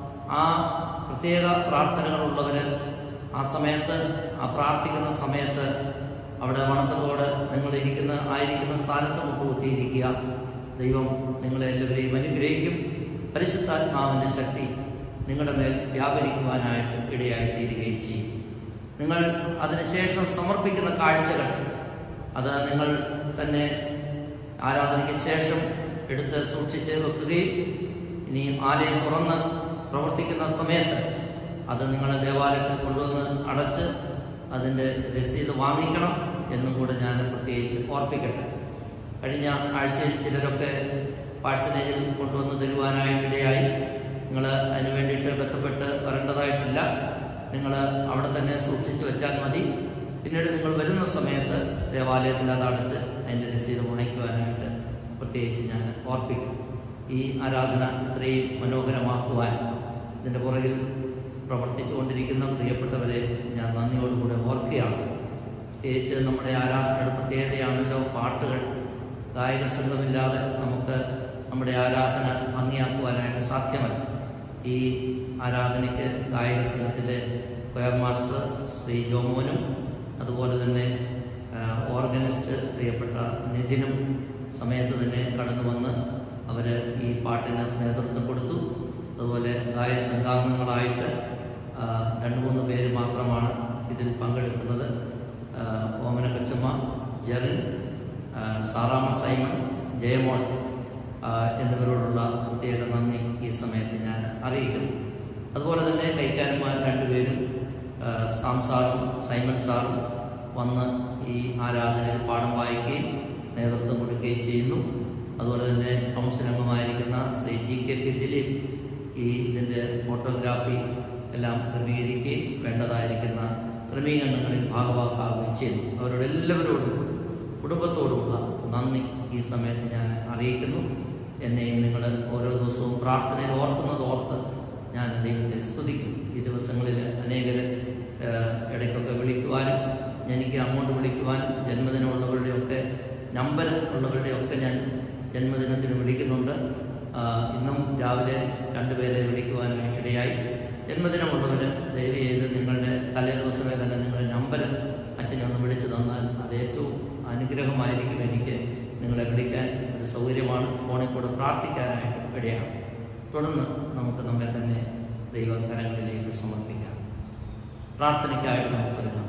ആ പ്രത്യേക പ്രാർത്ഥനകളുള്ളവർ ആ സമയത്ത് ആ പ്രാർത്ഥിക്കുന്ന സമയത്ത് അവിടെ വണക്കത്തോട് നിങ്ങൾ ഇരിക്കുന്ന ആയിരിക്കുന്ന സ്ഥാനത്ത് മുട്ടുകുത്തിയിരിക്കുക ദൈവം നിങ്ങളെ എല്ലാവരെയും അനുഗ്രഹിക്കും പരിശുദ്ധാത്മാവിൻ്റെ ശക്തി നിങ്ങളുടെ മേൽ വ്യാപരിക്കുവാനായിട്ട് ഇടയായി തീരുകയും ചെയ്യും നിങ്ങൾ അതിനുശേഷം സമർപ്പിക്കുന്ന കാഴ്ചകൾ അത് നിങ്ങൾ തന്നെ ആരാധനയ്ക്ക് ശേഷം എടുത്ത് സൂക്ഷിച്ച് വെക്കുകയും ഇനി ആലയം തുറന്ന് പ്രവർത്തിക്കുന്ന സമയത്ത് അത് നിങ്ങളുടെ ദേവാലയത്തിൽ കൊണ്ടുവന്ന് അടച്ച് അതിൻ്റെ രസീത് വാങ്ങിക്കണം എന്നും കൂടെ ഞാൻ പ്രത്യേകിച്ച് ഓർപ്പിക്കട്ടെ കഴിഞ്ഞ ആഴ്ചയിൽ ചിലരൊക്കെ പാഴ്സനേജിൽ കൊണ്ടുവന്ന് തരുവാനായിട്ടിടയായി നിങ്ങൾ അതിന് വേണ്ടിയിട്ട് ബന്ധപ്പെട്ട് വരേണ്ടതായിട്ടില്ല നിങ്ങൾ അവിടെ തന്നെ സൂക്ഷിച്ചു വെച്ചാൽ മതി പിന്നീട് നിങ്ങൾ വരുന്ന സമയത്ത് ദേവാലയത്തിൽ അത് അടച്ച് അതിൻ്റെ രസീത് വാങ്ങിക്കുവാനായിട്ട് പ്രത്യേകിച്ച് ഞാൻ ഓർപ്പിക്കും ഈ ആരാധന ഇത്രയും മനോഹരമാക്കുവാൻ ഇതിൻ്റെ പുറകിൽ പ്രവർത്തിച്ചുകൊണ്ടിരിക്കുന്ന പ്രിയപ്പെട്ടവരെ ഞാൻ നന്ദിയോടുകൂടെ ഓർക്കുകയാണ് പ്രത്യേകിച്ച് നമ്മുടെ ആരാധനയുടെ പ്രത്യേകതയാണല്ലോ പാട്ടുകൾ ഗായക സംഘമില്ലാതെ നമുക്ക് നമ്മുടെ ആരാധന ഭംഗിയാക്കുവാനായിട്ട് സാധ്യമല്ല ഈ ആരാധനയ്ക്ക് ഗായക സംഘത്തിലെ കൊയർ മാസ്റ്റർ ശ്രീ ജോമോനും അതുപോലെ തന്നെ ആ, ഓർഗനിസ്റ്റ് പ്രിയപ്പെട്ട നിതിനും സമയത്ത് തന്നെ കടന്നു വന്ന് അവർ ഈ പാട്ടിന് നേതൃത്വം കൊടുത്തു അതുപോലെ ഗായ സംഘാംഗങ്ങളായിട്ട് ആ, രണ്ട് മൂന്ന് പേര് മാത്രമാണ് ഇതിൽ പങ്കെടുക്കുന്നത് ആ, ഓമന കൊച്ചമ്മ ജെറിൻ ആ, സാറാമ സൈമൺ ജയമോൾ ആ, എന്നിവരോടുള്ള പ്രത്യേക നന്ദി ഈ സമയത്ത് ഞാൻ അറിയിക്കുന്നു അതുപോലെ തന്നെ കൈക്കാരന്മാർ രണ്ടുപേരും ആ, സാം സാറും സൈമൺ സാറും വന്ന് ഈ ആരാധനയിൽ പാഠം വായിക്കുകയും നേതൃത്വം കൊടുക്കുകയും ചെയ്യുന്നു അതുപോലെ തന്നെ കൗൺസിൽ അംഗമായിരിക്കുന്ന Shri G K P Dileep ഈ ഇതിൻ്റെ ഫോട്ടോഗ്രാഫി എല്ലാം ക്രമീകരിക്കുകയും വേണ്ടതായിരിക്കുന്ന ക്രമീകരണങ്ങളിൽ ഭാഗവാക്കാവുകയും ചെയ്യുന്നു അവരോട് എല്ലാവരോടും കുടുംബത്തോടുമുള്ള നന്ദി ഈ സമയത്ത് ഞാൻ അറിയിക്കുന്നു എന്നെയും നിങ്ങൾ ഓരോ ദിവസവും പ്രാർത്ഥനയിൽ ഓർക്കുന്നത് ഓർത്ത് ഞാൻ ദൈവത്തെ സ്തുതിക്കും ഈ ദിവസങ്ങളിൽ അനേകർ ഇടയ്ക്കൊക്കെ വിളിക്കുവാനും എനിക്ക് അങ്ങോട്ട് വിളിക്കുവാനും ജന്മദിനമുള്ളവരുടെയൊക്കെ നമ്പർ ഉള്ളവരുടെയൊക്കെ ഞാൻ ജന്മദിനത്തിന് വിളിക്കുന്നുണ്ട് ആ, ഇന്നും രാവിലെ രണ്ടുപേരെ വിളിക്കുവാനായിട്ടിടയായി ജന്മദിനമുള്ളവർ ദയവ് ചെയ്ത് നിങ്ങളുടെ തലേ ദിവസമേ തന്നെ നിങ്ങളുടെ നമ്പർ അച്ഛനെ ഒന്ന് വിളിച്ചു തന്നാൽ അത് ഏറ്റവും അനുഗ്രഹമായിരിക്കും എനിക്ക് നിങ്ങളെ വിളിക്കാൻ ഒരു സൗകര്യമാണ് ഫോണിൽ കൂടെ പ്രാർത്ഥിക്കാനായിട്ട് ഇടയാണ് തുടർന്ന് നമുക്ക് നമ്മെ തന്നെ ദൈവകരങ്ങളിലേക്ക് സമർപ്പിക്കാം പ്രാർത്ഥനയ്ക്കായിട്ട് നമുക്ക് ഒരുങ്ങാം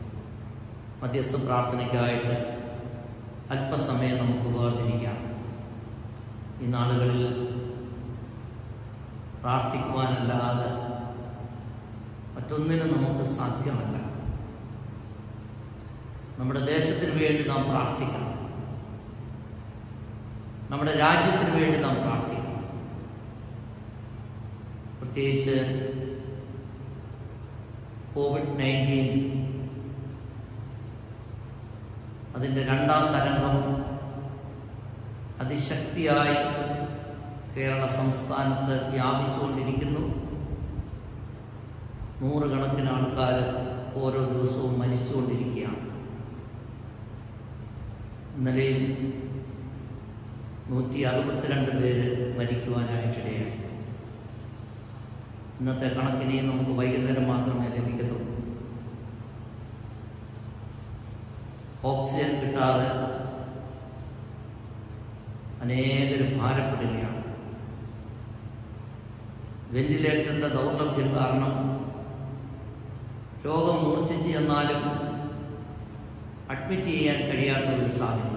മധ്യസ്ഥ പ്രാർത്ഥനയ്ക്കായിട്ട് അല്പസമയം നമുക്ക് വേർതിരിക്കാം ഈ നാളുകളിൽ പ്രാർത്ഥിക്കുവാനല്ലാതെ മറ്റൊന്നിനും നമുക്ക് സാധ്യമല്ല നമ്മുടെ ദേശത്തിന് വേണ്ടി നാം പ്രാർത്ഥിക്കണം നമ്മുടെ രാജ്യത്തിന് വേണ്ടി നാം പ്രാർത്ഥിക്കണം പ്രത്യേകിച്ച് കോവിഡ് നയൻറ്റീൻ അതിൻ്റെ രണ്ടാം തരംഗം അതിശക്തിയായി കേരള സംസ്ഥാനത്ത് വ്യാപിച്ചുകൊണ്ടിരിക്കുന്നു നൂറുകണക്കിന് ആൾക്കാർ ഓരോ ദിവസവും മരിച്ചുകൊണ്ടിരിക്കുകയാണ് ഇന്നലെയും നൂറ്റി അറുപത്തിരണ്ട് പേര് മരിക്കുവാനായിട്ടിടയായി ഇന്നത്തെ കണക്കിനെയും നമുക്ക് വൈകുന്നേരം മാത്രമേ ലഭിക്കത്തുള്ളൂ ഓക്സിജൻ കിട്ടാതെ അനേകർ ഭാരപ്പെടുകയാണ് വെന്റിലേറ്ററിന്റെ ദൗർലഭ്യം കാരണം രോഗം മൂർച്ഛിച്ച് ചെന്നാലും അഡ്മിറ്റ് ചെയ്യാൻ കഴിയാത്ത ഒരു സാഹചര്യം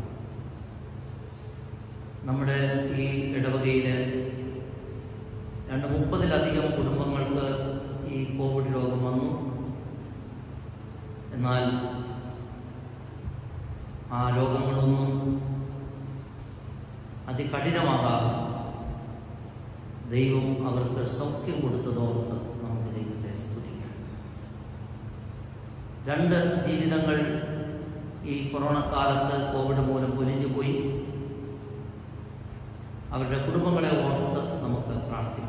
നമ്മുടെ ഈ ഇടവകയിൽ രണ്ട് മുപ്പതിലധികം കുടുംബങ്ങൾക്ക് ഈ കോവിഡ് രോഗം വന്നു എന്നാൽ ആ രോഗങ്ങളൊന്നും അതികഠിനമാകാതെ ദൈവം അവർക്ക് സൗഖ്യം കൊടുത്തതോർത്ത് നമുക്ക് ദൈവത്തെ സ്തുതിക്കാം രണ്ട് ജീവിതങ്ങൾ ഈ കൊറോണ കാലത്ത് കോവിഡ് മൂലം പൊലിഞ്ഞുപോയി അവരുടെ കുടുംബങ്ങളെ ഓർത്ത് നമുക്ക് പ്രാർത്ഥിക്കാം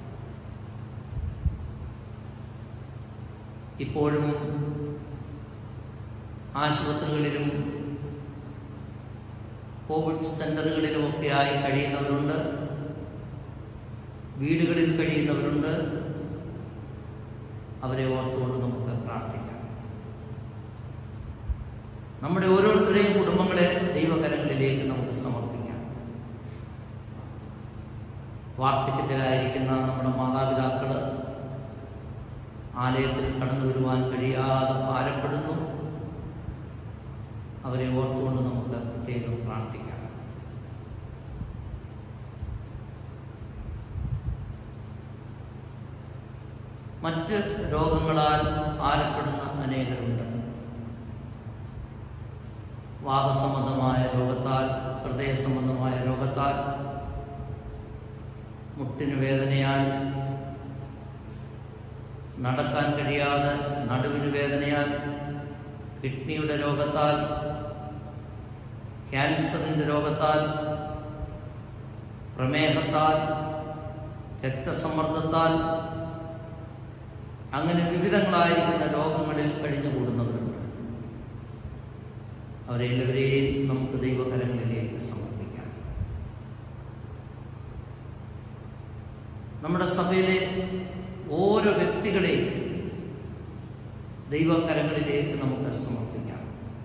ഇപ്പോഴും ആശുപത്രികളിലും കോവിഡ് സെന്ററുകളിലുമൊക്കെയായി കഴിയുന്നവരുണ്ട് വീടുകളിൽ കഴിയുന്നവരുണ്ട് അവരെ ഓർത്തുകൊണ്ട് നമുക്ക് പ്രാർത്ഥിക്കാം നമ്മുടെ ഓരോരുത്തരുടെയും കുടുംബങ്ങളെ ദൈവകരങ്ങളിലേക്ക് നമുക്ക് സമർപ്പിക്കാം വാർദ്ധക്യത്തിലായിരിക്കുന്ന നമ്മുടെ മാതാപിതാക്കള് ആലയത്തിൽ കടന്നു വരുവാൻ കഴിയാതെ ഭാരപ്പെടുന്നു അവരെ ഓർത്തുകൊണ്ട് നമുക്ക് പ്രത്യേകം പ്രാർത്ഥിക്കാം മറ്റ് രോഗങ്ങളാൽ ഭാരപ്പെടുന്ന അനേകരുണ്ട് വാദസംബന്ധമായ രോഗത്താൽ ഹൃദയ സംബന്ധമായ രോഗത്താൽ മുട്ടിന് വേദനയാൽ നടക്കാൻ കഴിയാതെ നടുവിന് വേദനയാൽ കിഡ്നിയുടെ രോഗത്താൽ ക്യാൻസറിൻ്റെ രോഗത്താൽ പ്രമേഹത്താൽ രക്തസമ്മർദ്ദത്താൽ അങ്ങനെ വിവിധങ്ങളായിരിക്കുന്ന രോഗങ്ങളിൽ കഴിഞ്ഞുകൂടുന്നവരുണ്ട് അവരെ എല്ലാവരെയും നമുക്ക് ദൈവകരങ്ങളിലേക്ക് സമർപ്പിക്കാം നമ്മുടെ സഭയിലെ ഓരോ വ്യക്തികളെയും ദൈവകരങ്ങളിലേക്ക് നമുക്ക് സമർപ്പിക്കാം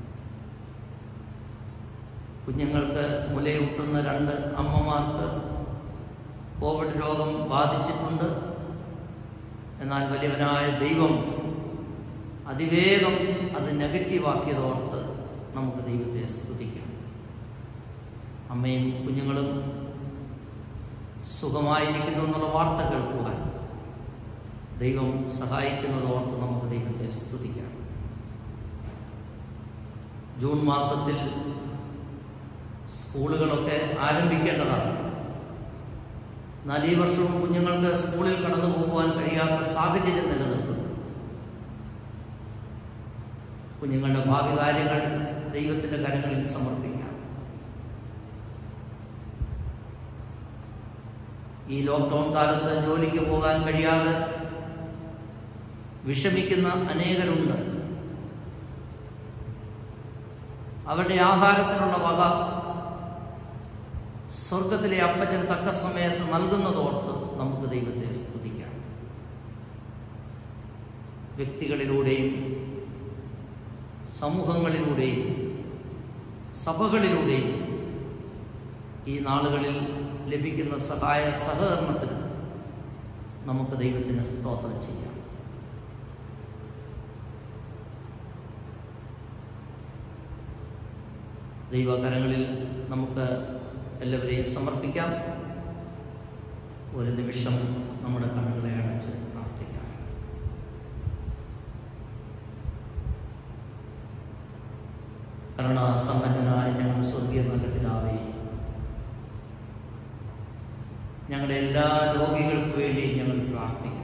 കുഞ്ഞുങ്ങൾക്ക് മുലയൂട്ടുന്ന രണ്ട് അമ്മമാർക്ക് കോവിഡ് രോഗം ബാധിച്ചിട്ടുണ്ട് എന്നാൽ വലിയവനായ ദൈവം അതിവേഗം അത് നെഗറ്റീവാക്കിയതോർത്ത് നമുക്ക് ദൈവത്തെ സ്തുതിക്കാം അമ്മയും കുഞ്ഞുങ്ങളും സുഖമായിരിക്കുന്നു എന്നുള്ള വാർത്ത കേൾക്കുവാൻ ദൈവം സഹായിക്കുന്നതോർത്ത് നമുക്ക് ദൈവത്തെ സ്തുതിക്കാം ജൂൺ മാസത്തിൽ സ്കൂളുകളൊക്കെ ആരംഭിക്കേണ്ടതാണ് എന്നാൽ ഈ വർഷവും കുഞ്ഞുങ്ങൾക്ക് സ്കൂളിൽ കടന്നു പോകുവാൻ കഴിയാത്ത സാഹചര്യം നിലനിൽക്കുന്നു കുഞ്ഞുങ്ങളുടെ ഭാവി കാര്യങ്ങൾ ദൈവത്തിന്റെ കരങ്ങളിൽ സമർപ്പിക്കാം ഈ ലോക്ക്ഡൗൺ കാലത്ത് ജോലിക്ക് പോകാൻ കഴിയാതെ വിഷമിക്കുന്ന അനേകരുണ്ട് അവരുടെ ആഹാരത്തിനുള്ള വക സ്വർഗത്തിലെ അപ്പച്ചൻ തക്ക സമയത്ത് നൽകുന്നതോർത്ത് നമുക്ക് ദൈവത്തെ സ്തുതിക്കാം വ്യക്തികളിലൂടെയും സമൂഹങ്ങളിലൂടെയും സഭകളിലൂടെയും ഈ നാളുകളിൽ ലഭിക്കുന്ന സഹായ സഹകരണത്തിന് നമുക്ക് ദൈവത്തിന് സ്തോത്രം ചെയ്യാം ദൈവകരങ്ങളിൽ നമുക്ക് എല്ലാവരെയും സമർപ്പിക്കാം ഒരു നിമിഷം നമ്മുടെ കണ്ണുകളെ അടച്ച് പ്രാർത്ഥിക്കാം കരുണാസമ്പന്നനായ ഞങ്ങൾ സ്വർഗീയ നല്ല പിതാവേ ഞങ്ങളുടെ എല്ലാ രോഗികൾക്ക് വേണ്ടി ഞങ്ങൾ പ്രാർത്ഥിക്കുന്നു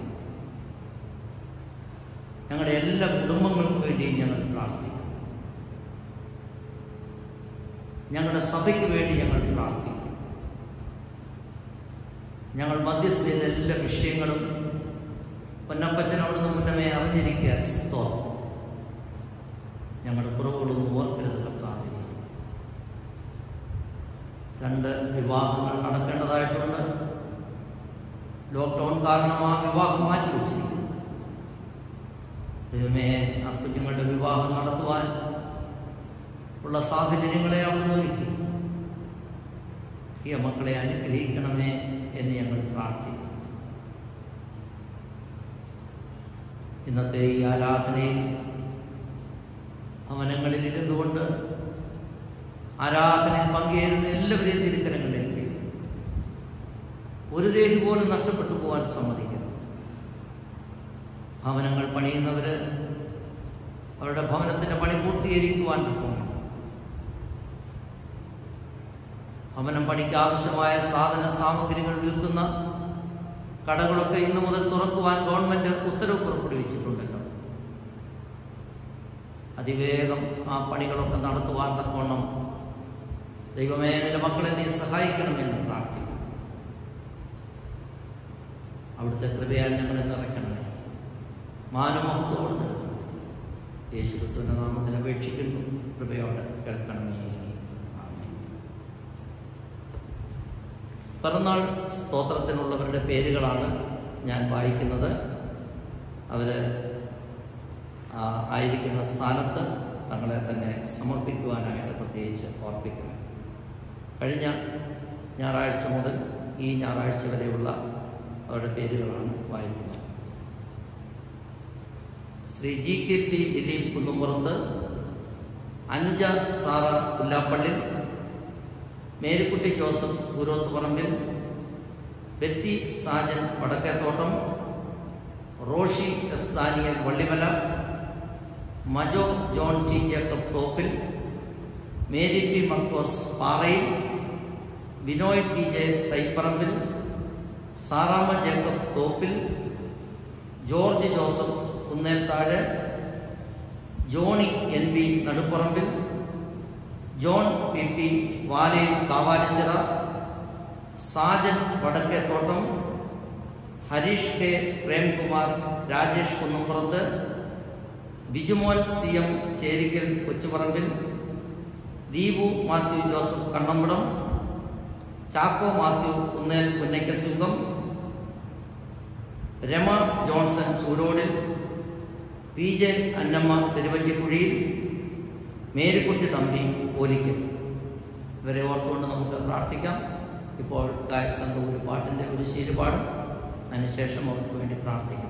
ഞങ്ങളുടെ എല്ലാ കുടുംബങ്ങൾക്ക് വേണ്ടി ഞങ്ങൾ പ്രാർത്ഥിക്കുന്നു ഞങ്ങളുടെ സഭയ്ക്ക് വേണ്ടി ഞങ്ങൾ പ്രാർത്ഥിക്കും ഞങ്ങൾ മധ്യസ്ഥ ചെയ്ത എല്ലാ വിഷയങ്ങളും പൊന്നപ്പച്ചൻ അവിടുന്ന് മുന്നമേ അറിഞ്ഞിരിക്കുക സ്തോത്രം ഞങ്ങളുടെ കുറവുകളൊന്നും ഓർക്കരുത് കർത്താവേ രണ്ട് വിവാഹങ്ങൾ നടക്കേണ്ടതായിട്ടുണ്ട് ലോക്ക്ഡൗൺ കാരണം ആ വിവാഹം മാറ്റി വെച്ചിരിക്കുന്നു ദൈവമേ ആ കുഞ്ഞുങ്ങളുടെ വിവാഹം നടത്തുവാൻ ഉള്ള സാഹചര്യങ്ങളെ അവിടുന്ന് ഒരുക്കി ഈ മക്കളെ അനുഗ്രഹിക്കണമേ എന്ന് ഞങ്ങൾ പ്രാർത്ഥിക്കും ഇന്നത്തെ ഈ ആരാധനയിൽ ഭവനങ്ങളിൽ ഇരുന്നുകൊണ്ട് ആരാധനയിൽ പങ്കുചേരുന്ന എല്ലാവരെയും തിരുക്കരങ്ങളിലേക്ക് ഒരു ദേഹി പോലും നഷ്ടപ്പെട്ടു പോകാൻ സമ്മതിക്കുന്നു ഭവനങ്ങൾ പണിയുന്നവര് അവരുടെ ഭവനത്തിന്റെ പണി പൂർത്തീകരിക്കുവാൻ തക്കവണ്ണം ഭവനം പണിക്ക് ആവശ്യമായ സാധന സാമഗ്രികൾ വിൽക്കുന്ന കടകളൊക്കെ ഇന്നു മുതൽ തുറക്കുവാൻ ഗവൺമെന്റ് ഉത്തരവ് പുറപ്പെടുവിച്ചിട്ടുണ്ടല്ലോ അതിവേഗം ആ പണികളൊക്കെ നടത്തുവാൻ തക്കവണ്ണം ദൈവമേ നിന്റെ മക്കളെ നീ സഹായിക്കണമെന്ന് പ്രാർത്ഥിക്കും അവിടുത്തെ കൃപയാൽ ഞങ്ങളെ നിറയ്ക്കണമേ മാനമഹത്തോട് നിൽക്കണം യേശു ക്രിസ്തുവിന്റെ നാമത്തിൽ അപേക്ഷിക്കുന്നു കൃപയോടെ കേൾക്കണമേ ആമേൻ. പിറന്നാൾ സ്തോത്രത്തിനുള്ളവരുടെ പേരുകളാണ് ഞാൻ വായിക്കുന്നത് അവര് ആ, ആയിരിക്കുന്ന സ്ഥാനത്ത് തങ്ങളെ തന്നെ സമർപ്പിക്കുവാനായിട്ട് പ്രത്യേകിച്ച് ഓർപ്പിക്കുന്നു കഴിഞ്ഞ ഞായറാഴ്ച മുതൽ ഈ ഞായറാഴ്ച വരെയുള്ള അവരുടെ പേരുകളാണ് വായിക്കുന്നത് Shri G K P Dileep Kunnumpurath Anuja Sarah Pullappally Marykutty Joseph Guroth Parambil Betty Sajan Vadakkethottam Roshy S Daniel Vallimala Majo John T Jacob Thoppil Mary P മക്കോസ് Parayil Binoy T J Thaiparambil Saramma Jacob Thoppil George Joseph Kunnelthazhu Johnny N B Naduparambil John P P Valayil Kavalichira Sajan Vadakkethottam Harish K Premkumar Rajesh Kunnampurath Bijumon C M Cherickal Kochuparambil Deepu Matthew Joseph Kannampudam Chacko Mathew Kunnel Punnackal Chungam Rama Johnson Choorodil P J Annamma Peruvanchikuzhiyil Marykutty Thampi Olickal ഇവരെ ഓർത്തുകൊണ്ട് നമുക്ക് പ്രാർത്ഥിക്കാം ഇപ്പോൾ ഗായക സംഘം ഒരു പാട്ടിൻ്റെ ഒരു ശീലുപാടും അതിനുശേഷം അവർക്ക് വേണ്ടി പ്രാർത്ഥിക്കും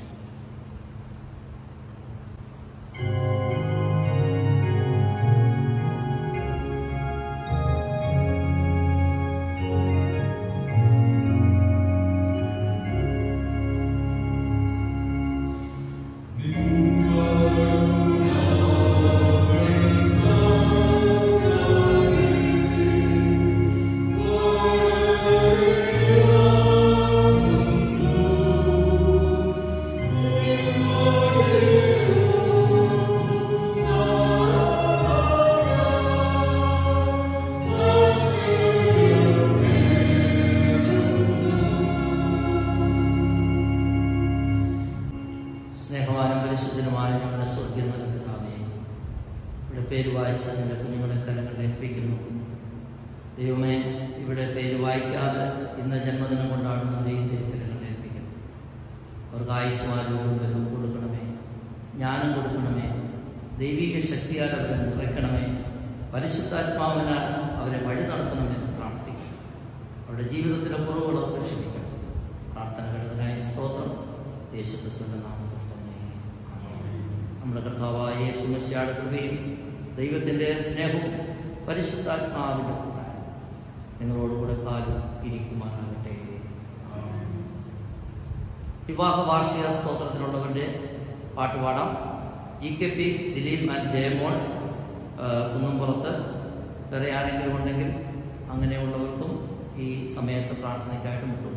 സ്നേഹവാനും പരിശുദ്ധനുമായ ഞങ്ങളുടെ സ്വർഗീയ നല്ല പിതാവേ ഇവിടെ പേര് വായിച്ച നിന്റെ കുഞ്ഞുങ്ങളെ കലങ്ങളിൽ ഏൽപ്പിക്കുന്നു ദൈവമേ ഇവിടെ പേര് വായിക്കാതെ ഇന്ന് ജന്മദിനം കൊണ്ടാടുന്നവരെയും തിരുക്കലങ്ങളിൽ ഏൽപ്പിക്കുന്നു അവർക്ക് ആയുസ്മാരവും വരവും കൊടുക്കണമേ ജ്ഞാനം കൊടുക്കണമേ ദൈവിക ശക്തിയാൽ അവരെ നിറയ്ക്കണമേ പരിശുദ്ധാത്മാവിനാൽ അവരെ വഴി നടത്തണമെന്ന് പ്രാർത്ഥിക്കുന്നു അവരുടെ ജീവിതത്തിലെ കുറവുകളൊക്കെ ക്ഷമിക്കണം പ്രാർത്ഥന കഴിവതിനായി സ്തോത്രം യേശുക്രിസ്തുവിന്റെ നാമത്തിൽ തന്നെ ആമേൻ. നമ്മുടെ കർത്താവായ യേശു മിശിഹായുടെ കൃപയും ദൈവത്തിന്റെ സ്നേഹവും പരിശുദ്ധാത്മാവിന്റെ കൂട്ടായ്മയും നിങ്ങളോടുകൂടെ കാലം ഇരിക്കുമാറാകട്ടെ ആമേൻ. വിവാഹ വാർഷിക സ്തോത്രത്തിലുള്ളവരുടെ പാട്ട് പാടാം G K P Dileep and Jayamol ആ, കുന്നംപുറത്ത് വേറെ ആരെങ്കിലും ഉണ്ടെങ്കിൽ അങ്ങനെയുള്ളവർക്കും ഈ സമയത്ത് പ്രാർത്ഥനയ്ക്കായിട്ട് മുട്ടുന്നതാണ്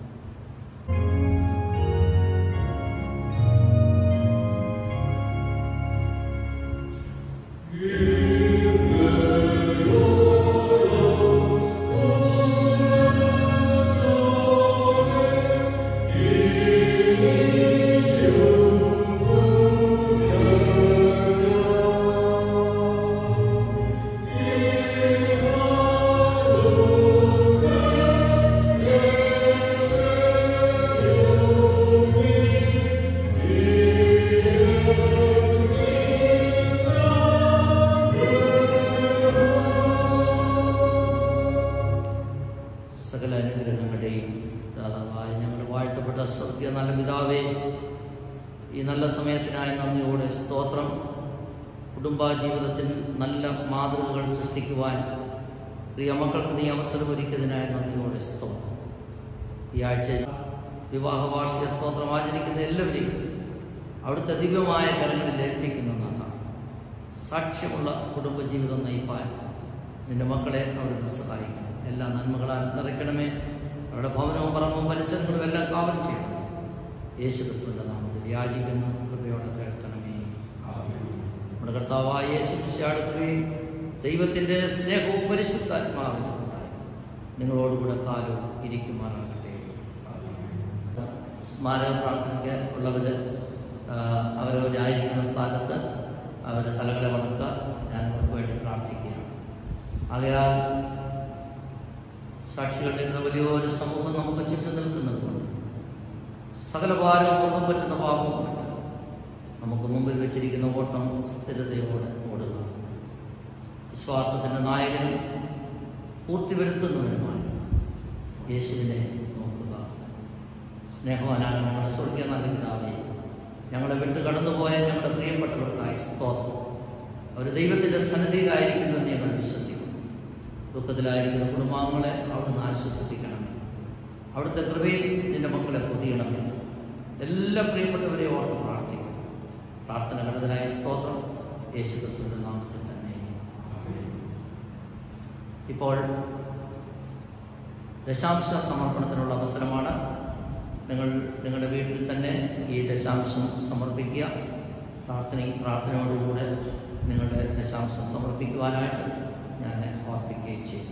സകല അനുഗ്രഹങ്ങളുടെയും ദാതാവായ ഞങ്ങളുടെ വാഴ്ത്തപ്പെട്ട സ്വർഗീയ നല്ല പിതാവേ ഈ നല്ല സമയത്തിനായി നന്ദിയോടെ സ്തോത്രം കുടുംബ ജീവിതത്തിൽ നല്ല മാതൃകകൾ സൃഷ്ടിക്കുവാൻ പ്രിയ മക്കൾക്ക് നീ അവസരമൊരുക്കിയതിനായി നന്ദിയോടെ സ്തോത്രം ഈ ആഴ്ച വിവാഹ വാർഷിക സ്തോത്രം ആചരിക്കുന്ന എല്ലാവരെയും അവിടുത്തെ ദിവ്യമായ കരങ്ങളിൽ ഏൽപ്പിക്കുന്ന നാഥ സാക്ഷ്യമുള്ള കുടുംബജീവിതം നയിപ്പാൻ നിന്റെ മക്കളെ അവിടുന്ന് സഹായിക്കണം എല്ലാ നന്മകളാലും നിറയ്ക്കണമേ അവരുടെ ഭവനവും പറമ്പും പരിസരങ്ങളും എല്ലാം കാവൽ ചെയ്യണം യേശു ക്രിസ്തുവിൻ്റെ നാമത്തിൽ യാചിക്കുന്നു കൃപയോടെ കേൾക്കണമേ നമ്മുടെ കർത്താവായ യേശു അടുക്കുകയും ദൈവത്തിൻ്റെ സ്നേഹവും പരിശുദ്ധാത്മാവിനും ഉണ്ടായി നിങ്ങളോടുകൂടെ കാലവും ഇരിക്കുമാറാകട്ടെ സ്മാരക പ്രാർത്ഥനയ്ക്ക് ഉള്ളവർ അവരവരായിരിക്കുന്ന സ്ഥാനത്ത് അവർ തലകളെ വണക്കുക ഞാൻ അവർക്ക് വേണ്ടി പ്രാർത്ഥിക്കുകയാണ് ആകയാൽ സാക്ഷികളുടെ ഇത്ര വലിയൊരു സമൂഹം നമുക്ക് ചുറ്റും നിൽക്കുന്നത് കൊണ്ട് സകല ഭാരവും മുമ്പ് പറ്റുന്ന പാപവും പറ്റും നമുക്ക് മുമ്പിൽ വെച്ചിരിക്കുന്ന ഓട്ടം സ്ഥിരതയോടെ ഓടുക വിശ്വാസത്തിന്റെ നായകനും പൂർത്തി വരുത്തുന്നവനുമായി യേശുവിനെ നോക്കുക സ്നേഹവാനാണ് ഞങ്ങളുടെ സ്വർഗീയ നല്ല പിതാവേ ഞങ്ങളെ വിട്ട് കടന്നുപോയ ഞങ്ങളുടെ പ്രിയപ്പെട്ടവർക്കായി സ്തോത്രം അവർ ദൈവത്തിന്റെ സന്നിധിയിലായിരിക്കുന്നു എന്ന് ഞങ്ങൾ വിശ്വസിക്കുന്നു ദുഃഖത്തിലായിരിക്കുന്ന കുടുംബാംഗങ്ങളെ അവിടുന്ന് ആശ്വസിപ്പിക്കണമേ അവിടുത്തെ കൃപയിൽ നിന്റെ മക്കളെ പൊതിയണമേ എല്ലാ പ്രിയപ്പെട്ടവരെയും ഓർത്ത് പ്രാർത്ഥിക്കും പ്രാർത്ഥന കടതനായ സ്തോത്രം യേശു ക്രിസ്തുവിന്റെ നാമത്തിൽ തന്നെ ഇപ്പോൾ ദശാംശ സമർപ്പണത്തിനുള്ള അവസരമാണ് നിങ്ങൾ നിങ്ങളുടെ വീട്ടിൽ തന്നെ ഈ ദശാംശം സമർപ്പിക്കുക പ്രാർത്ഥന പ്രാർത്ഥനയോടുകൂടെ നിങ്ങളുടെ ദശാംശം സമർപ്പിക്കുവാനായിട്ട് ഞാൻ ഓർപ്പിക്കുകയും ചെയ്യും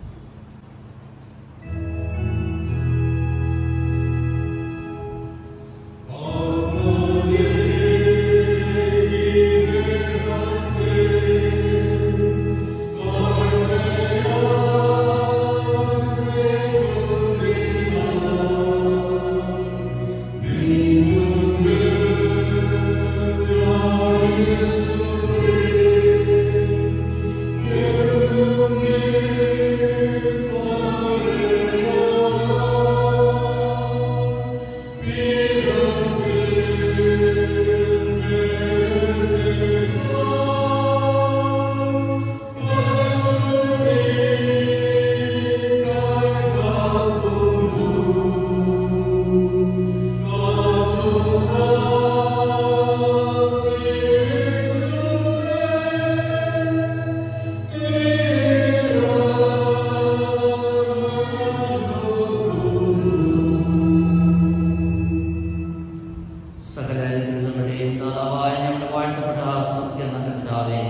സകല അനുഗ്രഹങ്ങളുടെയും ദാതാവായ ഞങ്ങളുടെ വാഴ്ത്തപ്പെട്ട ആ സത്യ നല്ല പിതാവേ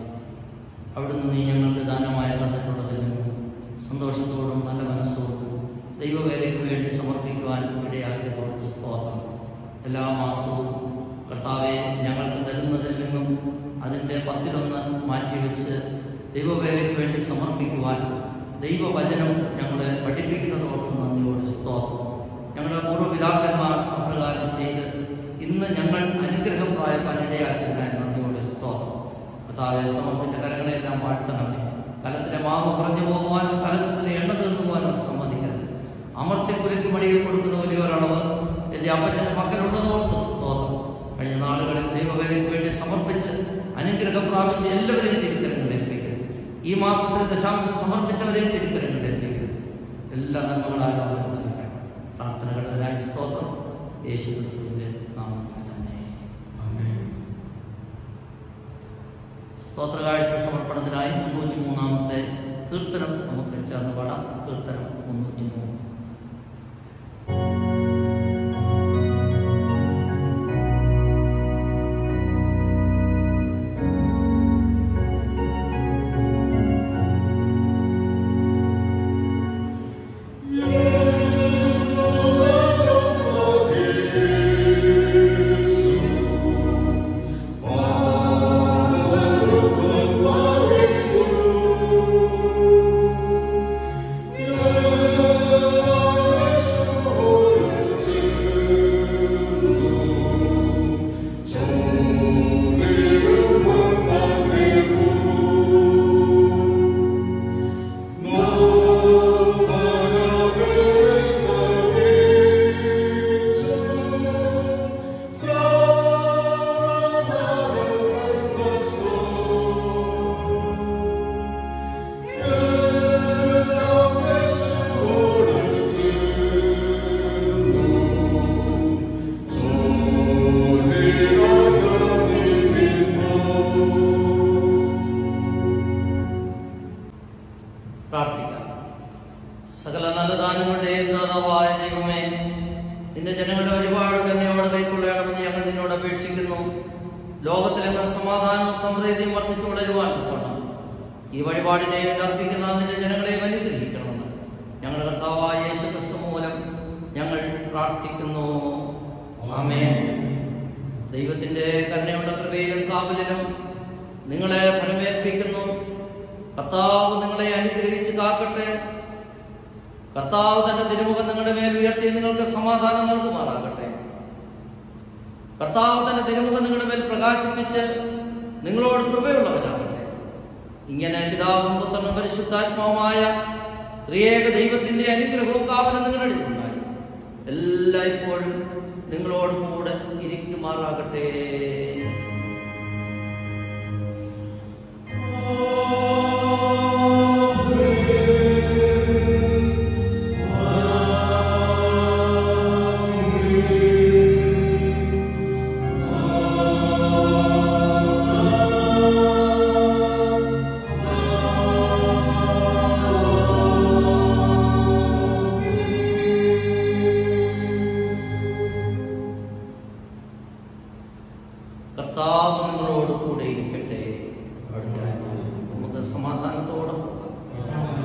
അവിടുന്ന് നീ ഞങ്ങൾക്ക് ദാനമായി തന്നിട്ടുള്ളതിൽ നിന്നും സന്തോഷത്തോടും നല്ല മനസ്സോടും ദൈവവേലയ്ക്ക് വേണ്ടി സമർപ്പിക്കുവാൻ ഇടയാക്കിയതോട് സ്തോത്രം എല്ലാ മാസവും കർത്താവെ ഞങ്ങൾക്ക് തരുന്നതിൽ നിന്നും അതിൻ്റെ പത്തിലൊന്ന് മാറ്റിവെച്ച് ദൈവവേലയ്ക്ക് വേണ്ടി സമർപ്പിക്കുവാൻ ദൈവവചനം ഞങ്ങളെ പഠിപ്പിക്കുന്നത് ഓർത്ത് നന്ദിയോട് സ്തോത്രം ഞങ്ങളുടെ പൂർവ്വപിതാക്കന്മാർ അപ്രകാരം ചെയ്ത് ഇന്ന് ഞങ്ങൾ അനുഗ്രഹം പ്രായപ്പാൻ ഇടയാക്കിയതിനായി നന്ദിയോടെ സ്തോത്രം കർത്താവെ സമർപ്പിച്ച കരങ്ങളെല്ലാം വാഴ്ത്തണമേ കലത്തിലെ മാവ് കുറഞ്ഞു പോകുവാനും കലശത്തിലെ എണ്ണ തീർന്നുപോകാനും സമ്മതിക്കരുത് അമർത്യക്കുലയ്ക്ക് മടിയിൽ കൊടുക്കുന്ന വലിയൊരളവ് എന്റെ അപ്പച്ചന്റെ പക്കലുള്ളതോർത്ത് സ്തോത്രം കഴിഞ്ഞ നാളുകളിൽ ദൈവവേലയ്ക്ക് വേണ്ടി സമർപ്പിച്ച് അനുഗ്രഹം പ്രാപിച്ച എല്ലാവരെയും തിരുക്കരങ്ങളിൽ ഏൽപ്പിക്കുന്നു ഈ മാസത്തിൽ ദശാംശം സമർപ്പിച്ചവരെയും തിരുക്കരങ്ങളിൽ ഏൽപ്പിക്കുന്നു എല്ലാ നന്മകളാലും അവരെ നൽകട്ടെ. പ്രാർത്ഥനകളുടേതായ സ്തോത്രം യേശു ക്രിസ്തുവിന്റെ നാമത്തിൽ തന്നെ സ്തോത്ര കാഴ്ച സമർപ്പണത്തിനായി മുന്നൂറ്റി മൂന്നാമത്തെ കീർത്തനം നമുക്ക് ചേർന്ന് പാടാം കീർത്തനം മുന്നൂറ്റി മൂന്ന് Thank ലോകത്തിലെങ്ങും സമാധാനവും സമൃദ്ധിയും വർദ്ധിച്ചു വളരുവാൻ തക്കണം ഈ വഴിപാടിനെ അർപ്പിക്കുന്ന നിന്റെ ജനങ്ങളെ അനുഗ്രഹിക്കണമെന്ന് ഞങ്ങളുടെ കർത്താവായ യേശു ക്രിസ്തു മൂലം ഞങ്ങൾ പ്രാർത്ഥിക്കുന്നു ആമേൻ ദൈവത്തിന്റെ കരുണയുള്ള കൃപയിലും കാവലിലും നിങ്ങളെ ഫലമേൽപ്പിക്കുന്നു കർത്താവ് നിങ്ങളെ അനുഗ്രഹിച്ച് കാക്കട്ടെ കർത്താവ് തന്റെ തിരുമുഖം നിങ്ങളുടെ മേൽ ഉയർത്തി നിങ്ങൾക്ക് സമാധാനം നൽകുമാറാകട്ടെ കർത്താവ് തന്റെ തിരുമുഖം നിങ്ങളുടെ മേൽ പ്രകാശിപ്പിച്ച് നിങ്ങളോട് കൃപയുള്ളവനാകട്ടെ ഇങ്ങനെ പിതാവും പുത്രനും പരിശുദ്ധാത്മാവുമായ ത്രിയേക ദൈവത്തിന്റെ അനുഗ്രഹവും കാവലും നിങ്ങളുടെ ഉണ്ടായി എല്ലായ്പ്പോഴും നിങ്ങളോട് കൂടെ ഇരിക്കുമാറാകട്ടെ കർത്താവ് നിങ്ങളോട് കൂടെ ഇരിക്കട്ടെ നമുക്ക് സമാധാനത്തോടെ പോകാം